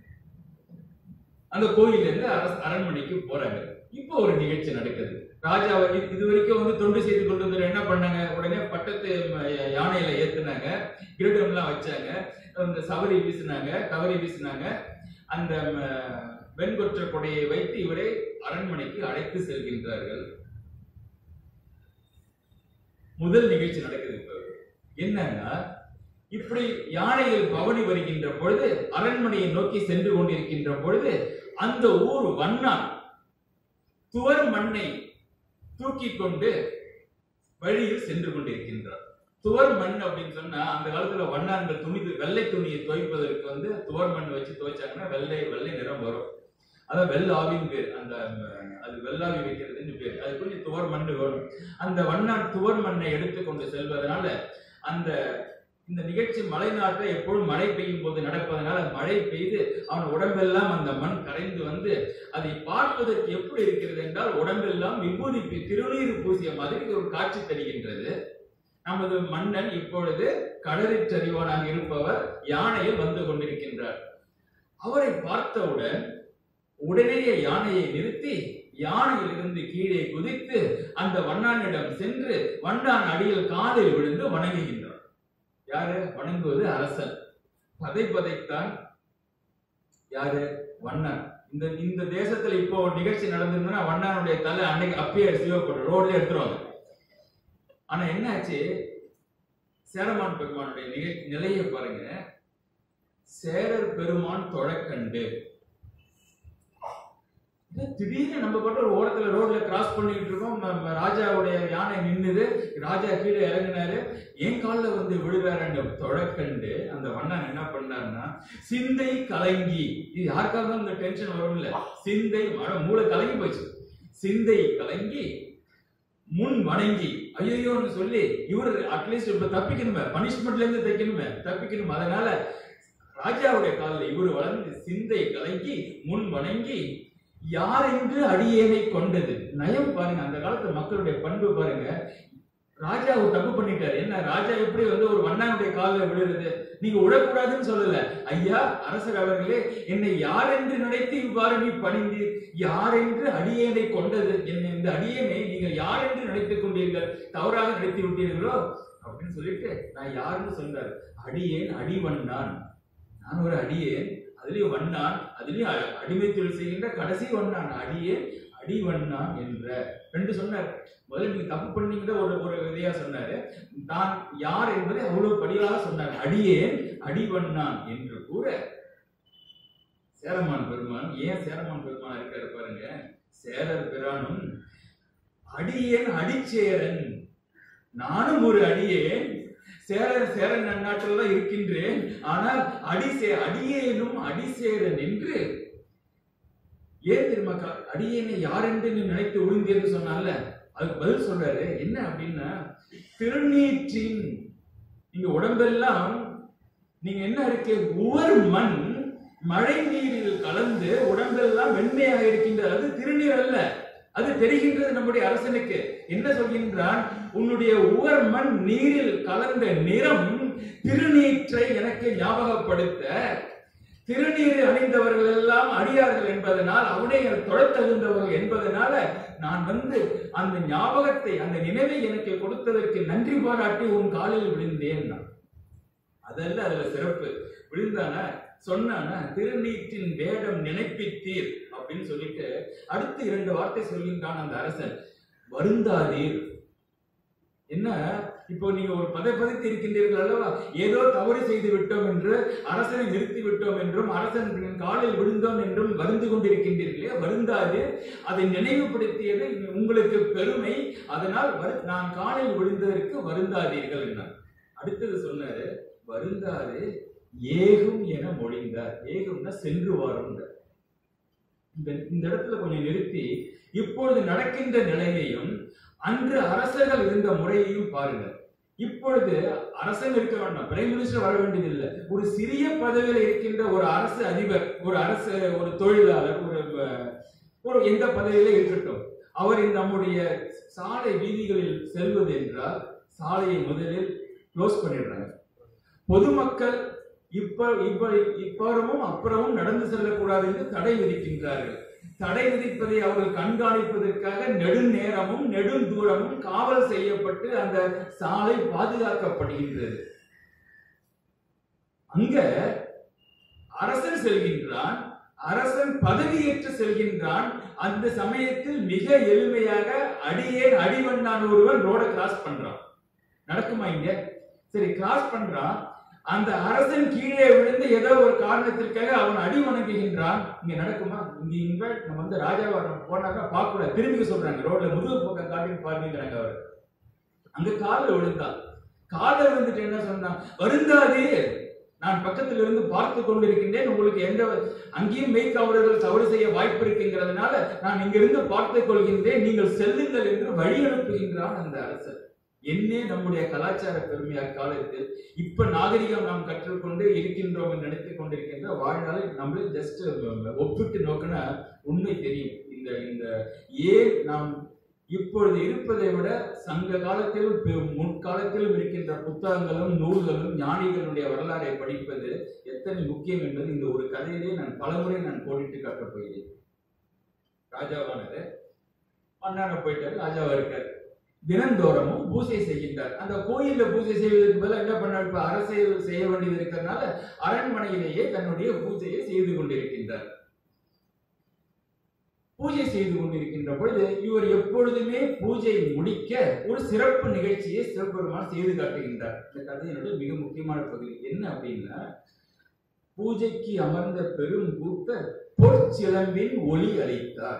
அந்த கோயில்ல இருந்து அரச அரண்மனைக்கு போறாங்க இப்போ ஒரு நிகழ்ச்சி நடக்குது ராஜா இது இது வரைக்கும் வந்து தொண்டு செய்து கொண்டு வந்தவர் என்ன பண்ணாங்க உடனே பட்டத்து ம- யானையில ஏத்துனாங்க கிரீடம்லாம் வச்சாங்க அந்த சவரி வீசினாங்க கவரி வீசினாங்க அந்த ம, வெண்கொற்ற கொடையை வைத்து இவரை அரண்மனைக்கு அழைத்து செல்கின்றார்கள் முதல் நிகழ்ச்சி நடக்குது இப்போ என்னன்னா இப்படி யானையில் பவனி வருகின்ற பொழுது அரண்மனையை நோக்கி சென்று கொண்டிருக்கின்ற பொழுது அந்த ஊர் வண்ணான் துவர் மண்ணை தூக்கி கொண்டு வழியில் சென்று கொண்டிருக்கின்றார் துவர் மண் அப்படின்னு சொன்னா அந்த காலத்துல வண்ணான்கள் துணி வெள்ளை துணியை துவைப்பதற்கு வந்து துவர் மண் வச்சு துவைச்சாங்கன்னா வெள்ளை வெள்ளை நிறம் வரும் அதான் வெள்ளாவின்னு பேர் அந்த அஹ், அது வெள்ளாவி வைக்கிறதுன்னு பேர் அது கொஞ்சம் துவர் மண் வரும் அந்த வண்ணான் துவர் மண்ணை எடுத்துக்கொண்டு செல்வதனால அந்த இந்த நிகழ்ச்சி மழை நாட்டில் எப்பொழுதும் மழை பெய்யும் போது நடப்பதனால மழை பெய்து அவன் உடம்பெல்லாம் அந்த மண் கரைந்து வந்து அதை பார்ப்பதற்கு எப்படி இருக்கிறது என்றால் உடம்பெல்லாம் விபூதி பி- திருநீர் பூசிய மாதிரி ஒரு காட்சி தருகின்றது நமது மன்னன் இப்பொழுது கடலில் சரிவானாக இருப்பவர் யானையில் வந்து கொண்டிருக்கின்றார் அவரை பார்த்தவுடன் உடனேயே யானையை நிறுத்தி யானையிலிருந்து கீழே குதித்து அந்த வண்ணானிடம் சென்று வண்ணான் அடியில் காலில் விழுந்து வணங்குகின்றார் யாரு வணங்குவது அரசன் பதை பதைத்தான் யாரு வண்ணன் இந்த இந்த தேசத்துல இப்போ ஒரு நிகழ்ச்சி நடந்திருந்ததுன்னா வண்ணானுடைய தலை அன்னைக்கு அப்பயே சிவப்படும் ரோட்ல எடுத்துருவாங்க ஆனா என்னாச்சு சேரமான் பெருமானுடைய நிகழ் நிலையை பாருங்க சேரர் பெருமான் தொழக்கண்டு இல்ல, திடீர்னு நம்ம பாட்டு ஒரு ஓரத்துல ரோட்ல கிராஸ் பண்ணிட்டு இருக்கோம் நம்ம ராஜாவுடைய யானை நின்னுது ராஜா கீழே இறங்குனாரு என் கால்ல வந்து விழுவாரு தொழக்கண்டு அந்த வண்ணன் என்ன பண்ணாருன்னா சிந்தை கலங்கி இது யாருக்காக இருந்தாலும் இந்த டென்ஷன் வரும்ல சிந்தை மழை மூளை கலங்கி போச்சு சிந்தை கலங்கி முன் வணங்கி ஐயோன்னு சொல்லி இவர் அட்லீஸ்ட் இப்ப தப்பிக்கணுமே பனிஷ்மெண்ட்ல இருந்து தைக்கணுமே தப்பிக்கணும் அதனால ராஜாவுடைய காலில் இவர் வளர்ந்து சிந்தை கலங்கி முன் வணங்கி யார் என்று அடியேனை கொண்டது நயம் பாருங்க அந்த காலத்து மக்களுடைய பண்பு பாருங்க ராஜா ஒரு தப்பு பண்ணிட்டாரு என்ன ராஜா எப்படி வந்து ஒரு வண்ணானுடைய காலில் விழுறது நீங்க விடக்கூடாதுன்னு சொல்லல ஐயா அரசர் அவர்களே என்னை யார் என்று நினைத்து இவ்வாறு நீ பணிந்து யார் என்று அடியேனை கொண்டது என்னை இந்த அடியேனை நீங்கள் யார் என்று நினைத்துக் கொண்டீர்கள் தவறாக நினைத்து விட்டீர்களோ அப்படின்னு சொல்லிட்டு நான் யாருன்னு சொன்னார் அடியேன் அடிவண்ணான் நான் ஒரு அடியேன் அதுலயும் வண்ணான் அதுலயும் அ- அடிமை தொழில் செய்கின்ற கடைசி வண்ணான் அடியேன் அடிவண்ணான் என்ற ரெண்டு சொன்னார் முதல்ல நீங்க தப்பு பண்ணீங்கிற ஒரு ஒரு இதையா சொன்னாரு தான் யார் என்பதை அவ்வளவு படியாக சொன்னார் அடியேன் அடிவண்ணான் என்று கூற சேரமான் பெருமான் ஏன் சேரமான் பெருமான் இருக்காரு பாருங்க சேரர் பிரானும் அடியேன் அடிச்சேரன் நானும் ஒரு அடியேன் சேரன் சேரன் நன்னாட்டில் தான் இருக்கின்றேன் ஆனால் அடிசே அடியேனும் அடிசேரன் என்று ஏன் தெரியுமா கா- அடியேனை யார் என்று நீ நினைத்து ஒழுங்கு என்று சொன்னால அதுக்கு பதில் சொல்றாரு என்ன அப்படின்னா திருநீற்றின் நீங்க உடம்பெல்லாம் நீங்க என்ன இருக்கு உவர் மண் மழை நீரில் கலந்து உடம்பெல்லாம் வெண்மையாக இருக்கின்றது அது திருநீர் அல்ல அது தெரிகின்றது நம்முடைய அரசனுக்கு என்ன சொல்கின்றான் உன்னுடைய உவர் மண் நீரில் கலந்த நிறம் திருநீற்றை எனக்கு ஞாபகப்படுத்த திருநீர் அணிந்தவர்கள் எல்லாம் அடியார்கள் என்பதனால் அவனை தொழத் தகுந்தவர்கள் என்பதனால நான் வந்து அந்த ஞாபகத்தை அந்த நினைவை எனக்கு கொடுத்ததற்கு நன்றி பாராட்டி உன் காலில் விழுந்தேன் நான். அதல்ல அதுல சிறப்பு விழுந்தானா சொன்னானா திருநீற்றின் வேடம் நினைப்பித்தீர் அப்படின்னு சொல்லிட்டு அடுத்து இரண்டு வார்த்தை சொல்கின்றான் அந்த அரசன் வருந்தாதீர் என்ன இப்போ நீங்க ஒரு பதை பதைத்து இருக்கின்றீர்கள் அல்லவா ஏதோ தவறு செய்து விட்டோம் என்று அரசனை நிறுத்தி விட்டோம் என்றும் அரசன் காலில் விழுந்தோம் என்றும் வருந்து கொண்டிருக்கின்றீர்களே வருந்தாது அதை நினைவுபடுத்தியது உங்களுக்கு பெருமை அதனால் வரு- நான் காலில் விழுந்ததற்கு வருந்தாதீர்கள் என்றார் அடுத்தது சொன்னாரு வருந்தாது ஏகும் என மொழிந்தார் ஏகும்னா சென்று வாரும் இந்த இந்த இடத்துல கொஞ்சம் நிறுத்தி இப்பொழுது நடக்கின்ற நிலையையும் அன்று அரசர்கள் இருந்த முறையையும் பாருங்கள் இப்பொழுது அரசன் இருக்க வேண்டாம் பிரைம் மினிஸ்டர் வர வேண்டியதில்லை ஒரு சிறிய பதவியில் இருக்கின்ற ஒரு அரசு அதிபர் ஒரு அரசு ஒரு தொழிலாளர் ஒரு அஹ், ஒரு எந்த பதவியில இருக்கட்டும் அவர் இந்த நம்முடைய சாலை வீதிகளில் செல்வது என்றால் சாலையை முதலில் க்ளோஸ் பண்ணிடுறாங்க பொதுமக்கள் இப்ப இப்ப இப்புறமும் அப்புறமும் நடந்து செல்லக்கூடாது என்று தடை விதிக்கின்றார்கள் தடை விதிப்பதை அவர்கள் கண்காணிப்பதற்காக நெடுநேரமும் நெடுந்தூரமும் காவல் செய்யப்பட்டு அந்த சாலை பாதுகாக்கப்படுகின்றது அங்க அரசன் செல்கின்றான் அரசன் பதவியேற்று செல்கின்றான் அந்த சமயத்தில் மிக எளிமையாக அடியேன் அடிவண்ணான் ஒருவன் ரோட கிராஸ் பண்றான் நடக்குமா இங்க சரி கிராஸ் பண்றான் அந்த அரசன் கீழே விழுந்து ஏதோ ஒரு காரணத்திற்காக அவன் அடி வணங்குகின்றான் இங்க நடக்குமா இங்க இன்ஃபேக்ட் நம்ம வந்து ராஜாவரம் போனாக்கா பார்க்க கூடாது திரும்பி சொல்றாங்க ரோட்ல முதுகு பக்கம் காட்டின்னு பாருங்கிறாங்க அவர் அங்க காலில் விழுந்தான் காலில் விழுந்துட்டு என்ன சொன்னான் வருந்தாதே நான் பக்கத்தில் இருந்து பார்த்து கொண்டிருக்கின்றேன் உங்களுக்கு எந்த அங்கேயும் மெய்க்காவலர்கள் தவறு செய்ய வாய்ப்பு இருக்குங்கிறதுனால நான் இங்கிருந்து பார்த்துக் கொள்கின்றேன் நீங்கள் செல்லுங்கள் என்று வழி அனுப்புகின்றான் அந்த அரசர் என்னே நம்முடைய கலாச்சார பெருமை அக்காலத்தில் இப்ப நாகரிகம் நாம் கற்றுக்கொண்டு இருக்கின்றோம் என்று நினைத்துக் கொண்டிருக்கின்ற வாழ்நாளை நம்மளே ஜஸ்ட் ஒப்பிட்டு நோக்கினா உண்மை தெரியும் இந்த இந்த ஏன் நாம் இப்பொழுது இருப்பதை விட சங்க காலத்திலும் பெ- முற்காலத்திலும் இருக்கின்ற புத்தகங்களும் நூல்களும் ஞானிகளுடைய வரலாறை படிப்பது எத்தனை முக்கியம் என்பது இந்த ஒரு கதையிலே நான் பலமுறை நான் கோடிட்டு காட்டப் போகிறேன் ராஜாவானது மன்னார போயிட்டாரு ராஜாவா இருக்காரு தினந்தோறமும் பூஜை செய்கின்றார் அந்த கோயில்ல பூஜை செய்வதற்கு பதிலா என்ன பண்ணார் இப்ப அரசியல் செய்ய வேண்டியது இருக்கிறதுனால அரண்மனையிலேயே தன்னுடைய பூஜையை செய்து கொண்டிருக்கின்றார் பூஜை செய்து கொண்டிருக்கின்ற பொழுது இவர் எப்பொழுதுமே பூஜை முடிக்க ஒரு சிறப்பு நிகழ்ச்சியை சிவபெருமான் செய்து காட்டுகின்றார் இந்த கதையினுடைய மிக முக்கியமான பகுதி என்ன அப்படின்னா பூஜைக்கு அமர்ந்த பெரும் கூத்தர் பொற்சிலம்பின் ஒளி அளித்தார்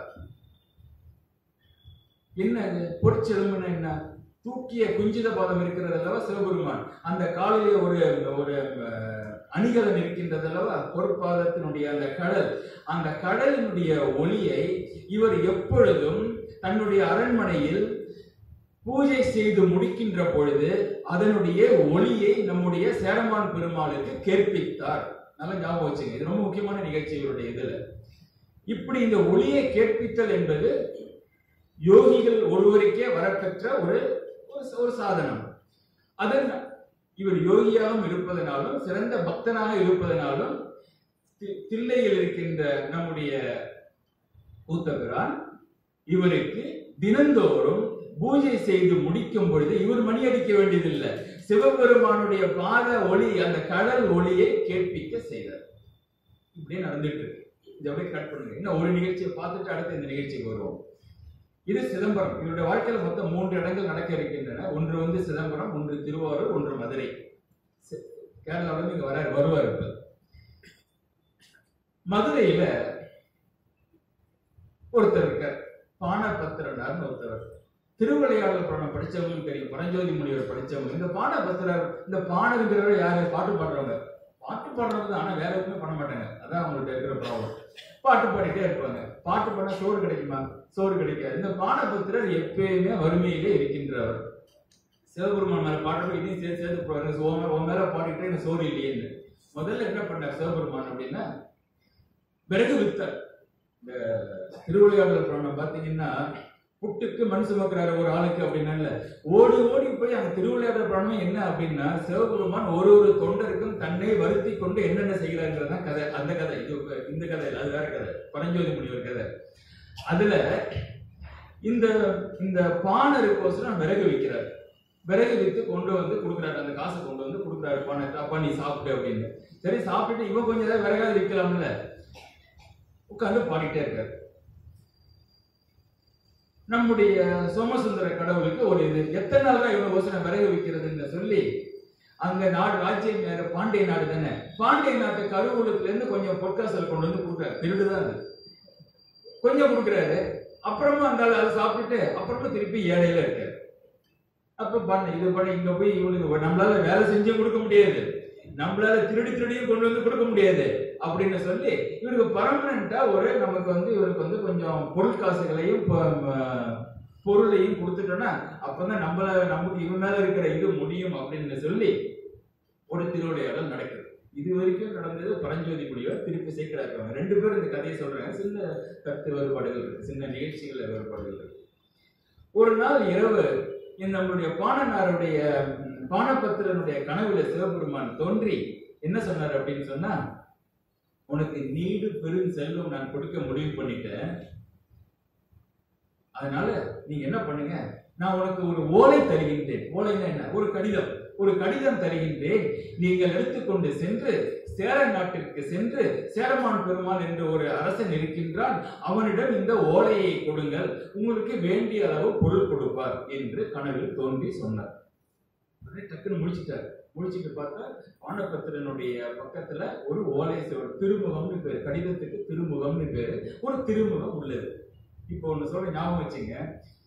என்ன அது பொற்சிலம்புன்னா என்ன தூக்கிய குஞ்சித பாதம் இருக்கிறது அல்லவா சிவபெருமான் அந்த காலிலே ஒரு ஒரு அஹ், அணிகலன் இருக்கின்றது அல்லவா பொற்பாதத்தினுடைய அந்த கடல் அந்த கடலினுடைய ஒளியை இவர் எப்பொழுதும் தன்னுடைய அரண்மனையில் பூஜை செய்து முடிக்கின்ற பொழுது அதனுடைய ஒளியை நம்முடைய சேரமான் பெருமாளுக்கு கேட்பித்தார் நல்லா ஞாபகம் வச்சுங்க இது ரொம்ப முக்கியமான நிகழ்ச்சி இவருடைய இதுல இப்படி இந்த ஒளியை கேட்பித்தல் என்பது யோகிகள் ஒருவருக்கே வரப்பெற்ற ஒரு ஒரு- ஒரு சாதனம் அதன் இவர் யோகியாகவும் இருப்பதனாலும் சிறந்த பக்தனாக இருப்பதனாலும் தி- தில்லையில் இருக்கின்ற நம்முடைய கூத்தபிரான் இவருக்கு தினந்தோறும் பூஜை செய்து முடிக்கும் பொழுது இவர் மணி அடிக்க வேண்டியதில்லை சிவபெருமானுடைய பாத ஒளி அந்த கடல் ஒளியை கேட்பிக்க செய்தார் இப்படியே நடந்துட்டு இருக்கு இதை அப்படியே கட் பண்ணுங்க இன்னும் ஒரு நிகழ்ச்சியை பார்த்துட்டு அடுத்து இந்த நிகழ்ச்சிக்கு வருவோம் இது சிதம்பரம் இவருடைய வாழ்க்கையில மொத்தம் மூன்று இடங்கள் நடக்க இருக்கின்றன ஒன்று வந்து சிதம்பரம் ஒன்று திருவாரூர் ஒன்று மதுரை சி- கேரளாவுல இருந்து இங்க வர வருவார் இப்ப மதுரையில ஒருத்தர் இருக்கார் பானபத்திரனார்னு ஒருத்தர் திருவிளையாடல் புராணம் படிச்சவங்களுக்கு தெரியும் பரஞ்சோதி முனிவர் படிச்சவங்க இந்த பானபத்திரர் இந்த பானருங்கிறவர் யாரு பாட்டு பாடுறவங்க பாட்டு பாடுறவங்க தான் ஆனா வேற எதுவுமே பண்ண மாட்டாங்க அதான் அவங்கள்ட்ட இருக்கிற ப்ராப்ளம் பாட்டு பாடிட்டே இருப்பாங்க பாட்டு பாடினா சோறு கிடைக்குமா சோறு கிடைக்காது இந்த பானபத்திரர் எப்பயுமே வறுமையிலே இருக்கின்றவர் சிவபெருமான் மேல பாடுறப்ப இதையும் சேர்த்து சேர்த்து போறாரு உன் மேல- உன் மேல பாடிட்டு எனக்கு சோறு இல்லையேன்னு முதல்ல என்ன பண்ணார் சிவபெருமான் அப்படின்னா விறகு வித்தார் இந்த திருவிளையாடல் புராணம் பாத்தீங்கன்னா புட்டுக்கு மண் சுமக்கிறாரு ஒரு ஆளுக்கு அப்படின்னா ஓடி ஓடி போய் அந்த திருவிளையாடல் புராணம் என்ன அப்படின்னா சிவபெருமான் ஒரு ஒரு தொண்டருக்கும் தன்னை வருத்தி கொண்டு என்னென்ன செய்கிறாங்கிறது தான் கதை அந்த கதை இது இப்ப இந்த கதை இல்லை அது வேற கதை பரஞ்சோதி முனிவர் கதை அதுல இந்த இந்த பாணருக்கோசரம் விறகு விற்கிறார் விறகு வித்து கொண்டு வந்து கொடுக்குறாரு அந்த காசை கொண்டு வந்து கொடுக்குறாரு பானை அப்பா நீ சாப்பிட்டு அப்படின்னு சரி சாப்பிட்டுட்டு இவன் கொஞ்சம் ஏதாவது விறகாவது விற்கலாம்ல உட்கார்ந்து பாடிட்டே இருக்காரு நம்முடைய சோமசுந்தர கடவுளுக்கு ஒரு இது எத்தனை நாள் தான் இவன் யோசனை விறகு விற்கிறதுன்னு சொல்லி அங்க நாடு ராஜ்யம் யாரு பாண்டிய நாடு தானே பாண்டிய நாட்டு கருவூலத்துல இருந்து கொஞ்சம் பொற்காசல் கொண்டு வந்து கொடுக்குறாரு திருடுதான் அது கொஞ்சம் கொடுக்குறாரு அப்புறமா அந்த ஆளு அதை சாப்பிட்டுட்டு அப்புறமா திருப்பி ஏழையில இருக்காரு அப்ப பண்ண இது பண்ண இங்க போய் இவனுக்கு நம்மளால வேலை செஞ்சும் கொடுக்க முடியாது நம்மளால திருடி திருடியும் கொண்டு வந்து கொடுக்க முடியாது அப்படின்னு சொல்லி இவருக்கு பர்மனண்டா ஒரு நமக்கு வந்து இவருக்கு வந்து கொஞ்சம் பொருட்காசுகளையும் பொ- ம- பொருளையும் கொடுத்துட்டோம்னா அப்பதான் நம்மள நமக்கு இவன் மேல இருக்கிற இது முடியும் அப்படின்னு சொல்லி ஒரு திருவிளையாடல் நடக்குது இது வரைக்கும் நடந்தது பரஞ்சோதி முடிவர் திருப்பி சேர்க்கிறாங்க ரெண்டு பேரும் இந்த கதையை சொல்றாங்க சின்ன கருத்து வேறுபாடுகள் இருக்கு சின்ன நிகழ்ச்சிகள் வேறுபாடுகள் இருக்கு ஒரு நாள் இரவு இந்த நம்மளுடைய பாணனாருடைய ம், பாணபத்திரனுடைய கனவுல சிவபெருமான் தோன்றி என்ன சொன்னார் அப்படின்னு சொன்னா உனக்கு நீடு பெரும் செல்வம் நான் கொடுக்க முடிவு பண்ணிட்டேன் அதனால நீங்க என்ன பண்ணுங்க நான் உனக்கு ஒரு ஓலை தருகின்றேன் ஓலைன்னா என்ன ஒரு கடிதம் ஒரு கடிதம் தருகின்றேன் நீங்கள் எடுத்துக்கொண்டு சென்று சேர நாட்டிற்கு சென்று சேரமான் பெருமாள் என்ற ஒரு அரசன் இருக்கின்றான் அவனிடம் இந்த ஓலையை கொடுங்கள் உங்களுக்கு வேண்டிய அளவு பொருள் கொடுப்பார் என்று கனவில் தோன்றி சொன்னார் உடனே டக்குன்னு முடிச்சிட்டார் முடிச்சிட்டு பார்த்தா பாண்டபத்திரனுடைய பக்கத்துல ஒரு ஓலை சுவர் திருமுகம்னு பேரு கடிதத்துக்கு திருமுகம்னு பேரு ஒரு திருமுகம் உள்ளது இப்போ ஒண்ணு சொல்ற ஞாபகம் வச்சுங்க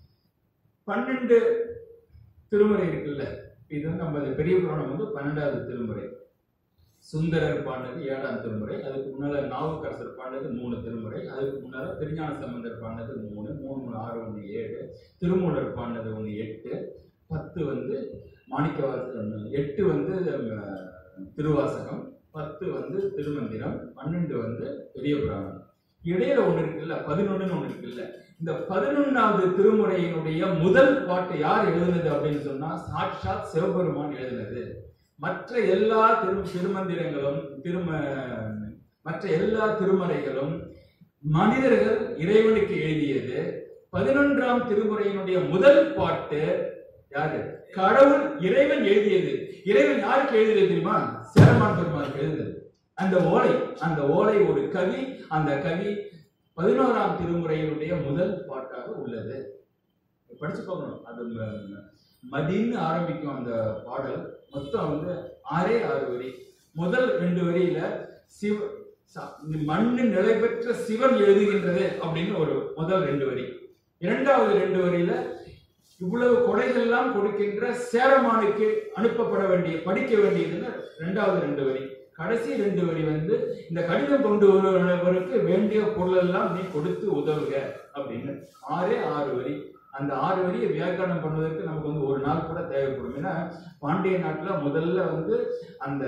பன்னெண்டு திருமுறை இருக்குல்ல இது வந்து நம்ம இது பெரிய புராணம் வந்து பன்னெண்டாவது திருமுறை சுந்தரர் பாடினது ஏழாம் திருமுறை அதுக்கு முன்னால நாவுக்கரசர் பாடினது மூணு திருமுறை அதுக்கு முன்னால திருஞான சம்பந்தர் பாடினது மூணு மூணு மூணு ஆறு ஒன்று ஏழு திருமூலர் பாடினது ஒன்று எட்டு பத்து வந்து மாணிக்கவாசகம் எட்டு வந்து அஹ், திருவாசகம் பத்து வந்து திருமந்திரம் பன்னெண்டு வந்து பெரிய புராணம் இடையில ஒண்ணு இருக்குல்ல பதினொன்னு ஒண்ணு இருக்குல்ல இந்த பதினொன்னாவது திருமுறையினுடைய முதல் பாட்டு யார் எழுதுனது அப்படின்னு சொன்னா சாட்சாத் சிவபெருமான் எழுதினது மற்ற எல்லா திரு திருமந்திரங்களும் திரும மற்ற எல்லா திருமறைகளும் மனிதர்கள் இறைவனுக்கு எழுதியது பதினொன்றாம் திருமுறையினுடைய முதல் பாட்டு யாரு கடவுள் இறைவன் எழுதியது இறைவன் யாருக்கு எழுதியது தெரியுமா சேரமான் பெருமாளுக்கு எழுதியது அந்த ஓலை அந்த ஓலை ஒரு கவி அந்த கவி பதினோராம் திருமுறையினுடைய முதல் பாட்டாக உள்ளது படிச்சு பார்க்கணும் அது ம- மதின்னு ஆரம்பிக்கும் அந்த பாடல் மொத்தம் வந்து ஆறே ஆறு வரி முதல் ரெண்டு வரியில சிவ ச- மண்ணு நிலை பெற்ற சிவன் எழுதுகின்றது அப்படின்னு ஒரு முதல் ரெண்டு வரி இரண்டாவது ரெண்டு வரியில இவ்வளவு கொடைகள்லாம் கொடுக்கின்ற சேரமானுக்கு அனுப்பப்பட வேண்டிய படிக்க வேண்டியதுன்னு ரெண்டாவது ரெண்டு வரி கடைசி ரெண்டு வரி வந்து இந்த கடிதம் கொண்டு வருவதற்கு வேண்டிய பொருள் எல்லாம் நீ கொடுத்து உதவுக அப்படின்னு ஆறே ஆறு வரி அந்த ஆறு வரியை வியாக்கரணம் பண்ணுவதற்கு நமக்கு வந்து ஒரு நாள் கூட தேவைப்படும் ஏன்னா பாண்டிய நாட்டுல முதல்ல வந்து அந்த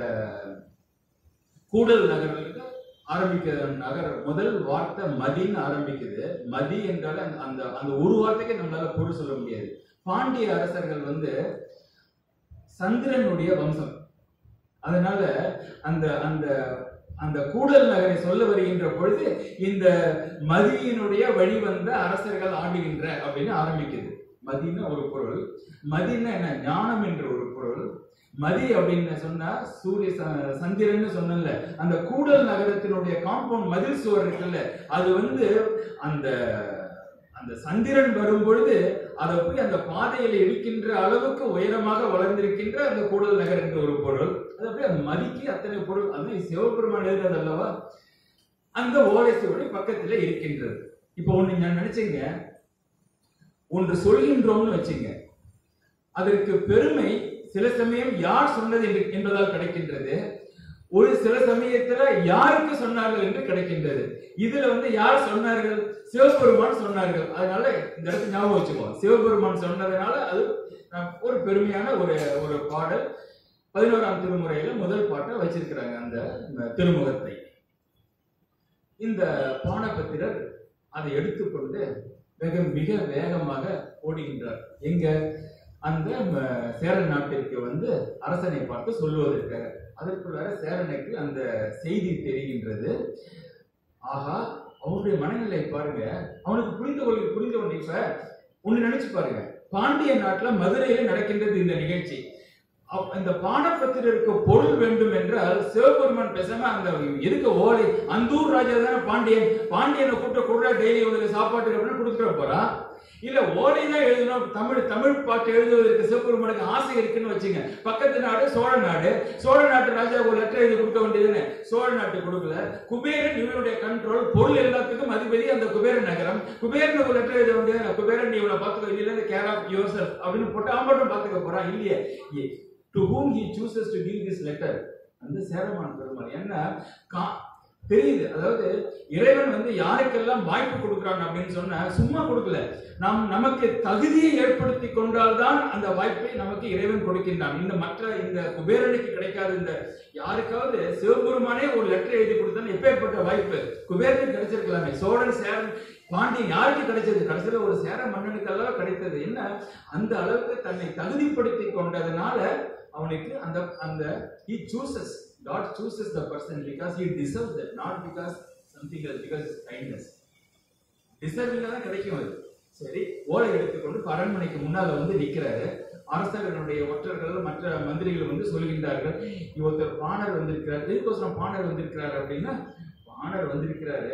கூடல் நகர்களுக்கு ஆரம்பிக்கிற நகர் முதல் வார்த்தை மதின்னு ஆரம்பிக்குது மதி என்றால அந்த- அந்த அந்த ஒரு வார்த்தைக்கு நம்மளால பொருள் சொல்ல முடியாது பாண்டிய அரசர்கள் வந்து சந்திரனுடைய வம்சம் அதனால அந்த அந்த அந்த கூடல் நகரை சொல்ல வருகின்ற பொழுது இந்த மதியினுடைய வழிவந்த அரசர்கள் ஆடுகின்ற அப்படின்னு ஆரம்பிக்குது மதின்னு ஒரு பொருள் மதின்னா என்ன ஞானம் என்ற ஒரு பொருள் மதி அப்படின்னு சொன்னா சூரிய ச- சந்திரன்னு சொன்னல அந்த கூடல் நகரத்தினுடைய காம்பவுண்ட் மதில் சுவர் இருக்குல்ல அது வந்து அந்த அந்த சந்திரன் வரும் பொழுது அதை போய் அந்த பாதையில இடிக்கின்ற அளவுக்கு உயரமாக வளர்ந்திருக்கின்ற அந்த கூடல் நகர் என்ற ஒரு பொருள் அது அப்படியே அந்த மதிக்கு அத்தனை பொருள் அது சிவபெருமான் எழுதுறது அல்லவா அந்த ஓலை சுவடி பக்கத்துல இருக்கின்றது இப்போ ஒண்ணு நான் நினைச்சீங்க ஒன்று சொல்கின்றோம்னு வச்சுங்க அதற்கு பெருமை சில சமயம் யார் சொன்னது என்று- என்பதால் கிடைக்கின்றது ஒரு சில சமயத்துல யாருக்கு சொன்னார்கள் என்று கிடைக்கின்றது இதுல வந்து யார் சொன்னார்கள் சிவபெருமான் சொன்னார்கள் அதனால இந்த இடத்துல ஞாபகம் வச்சுக்கோ சிவபெருமான் சொன்னதுனால அது அஹ், ஒரு பெருமையான ஒரு ஒரு பாடல் பதினோராம் திருமுறையில முதல் பாட்டை வச்சிருக்கிறாங்க அந்த அஹ், திருமுகத்தை இந்த பானபத்திரர் அதை எடுத்துக்கொண்டு மிக மிக வேகமாக ஓடுகின்றார் எங்க அந்த ம, சேர நாட்டிற்கு வந்து அரசனை பார்த்து சொல்லுவதற்காக அதற்குள்ளார சேரனுக்கு அந்த செய்தி தெரிகின்றது ஆகா அவனுடைய மனநிலை பாருங்க அவனுக்கு புரிந்து கொள்ள புரிந்து கொண்டு இப்ப ஒண்ணு நினைச்சு பாருங்க பாண்டிய நாட்டுல மதுரையில நடக்கின்றது இந்த நிகழ்ச்சி அவ்- இந்த பானபத்திரருக்கு பொருள் வேண்டும் என்றால் சிவபெருமான் பேசாம அந்த இருக்க ஓலை அந்தூர் ராஜா தானே பாண்டியன் பாண்டியனை கூட்ட கூட டெய்லி உங்களுக்கு சாப்பாட்டுக்கு அப்படின்னு கொடுத்துட்டு போறா இல்ல ஓலை தான் எழுதணும் தமிழ் தமிழ் பாட்டு எழுதுவதற்கு சிவபெருமானுக்கு ஆசை இருக்குன்னு வச்சுங்க பக்கத்து நாடு சோழ நாடு சோழ நாட்டு ராஜா ஒரு லெட்டர் எழுதி கொடுக்க வேண்டியதுன்னு சோழ நாட்டு கொடுக்கல குபேரன் இவனுடைய கண்ட்ரோல் பொருள் எல்லாத்துக்கும் அதிபதி அந்த குபேர நகரம் குபேரன் ஒரு லெட்டர் எழுத வேண்டியது குபேரன் நீ இவனை பார்த்துக்கோ இல்ல கேர் ஆஃப் யுவர் செல்ஃப் அப்படின்னு போட்டு அவன் மட்டும் பார்த்துக்க போறான் இல்லையே to whom he chooses to give this letter அந்த சேரமான் பெருமாள் என்ன கா- தெரியுது அதாவது இறைவன் வந்து யாருக்கெல்லாம் வாய்ப்பு கொடுக்குறான் அப்படின்னு சொன்னா சும்மா கொடுக்கல நாம் நமக்கு தகுதியை ஏற்படுத்தி கொண்டால்தான் அந்த வாய்ப்பை நமக்கு இறைவன் கொடுக்கின்றான் இந்த மற்ற இந்த குபேரனுக்கு கிடைக்காத இந்த யாருக்காவது சிவபெருமானே ஒரு லெட்டர் எழுதி கொடுத்தா எப்பேற்பட்ட வாய்ப்பு குபேரனுக்கு கிடைச்சிருக்கலாமே சோழன் சேரன் பாண்டியன் யாருக்கு கிடைச்சது கடைசியில ஒரு சேர மன்னனுக்கு அல்லவா கிடைத்தது என்ன அந்த அளவுக்கு தன்னை தகுதிப்படுத்தி கொண்டதுனால அவனுக்கு அந்த அந்த he chooses God chooses the person because he deserves that not because something else because it's kindness டிசர்விங்ல தான் கிடைக்கும் அது சரி ஓலை எடுத்துக்கொண்டு இப்ப அரண்மனைக்கு முன்னால வந்து நிக்கிறாரு அரசர்களுடைய ஒற்றர்கள் மற்ற மந்திரிகள் வந்து சொல்கின்றார்கள் ஒருத்தர் பாணர் வந்திருக்கிறார் எதுக்கோசரம் பாணர் வந்திருக்கிறார் அப்படின்னா பாணர் வந்திருக்கிறாரு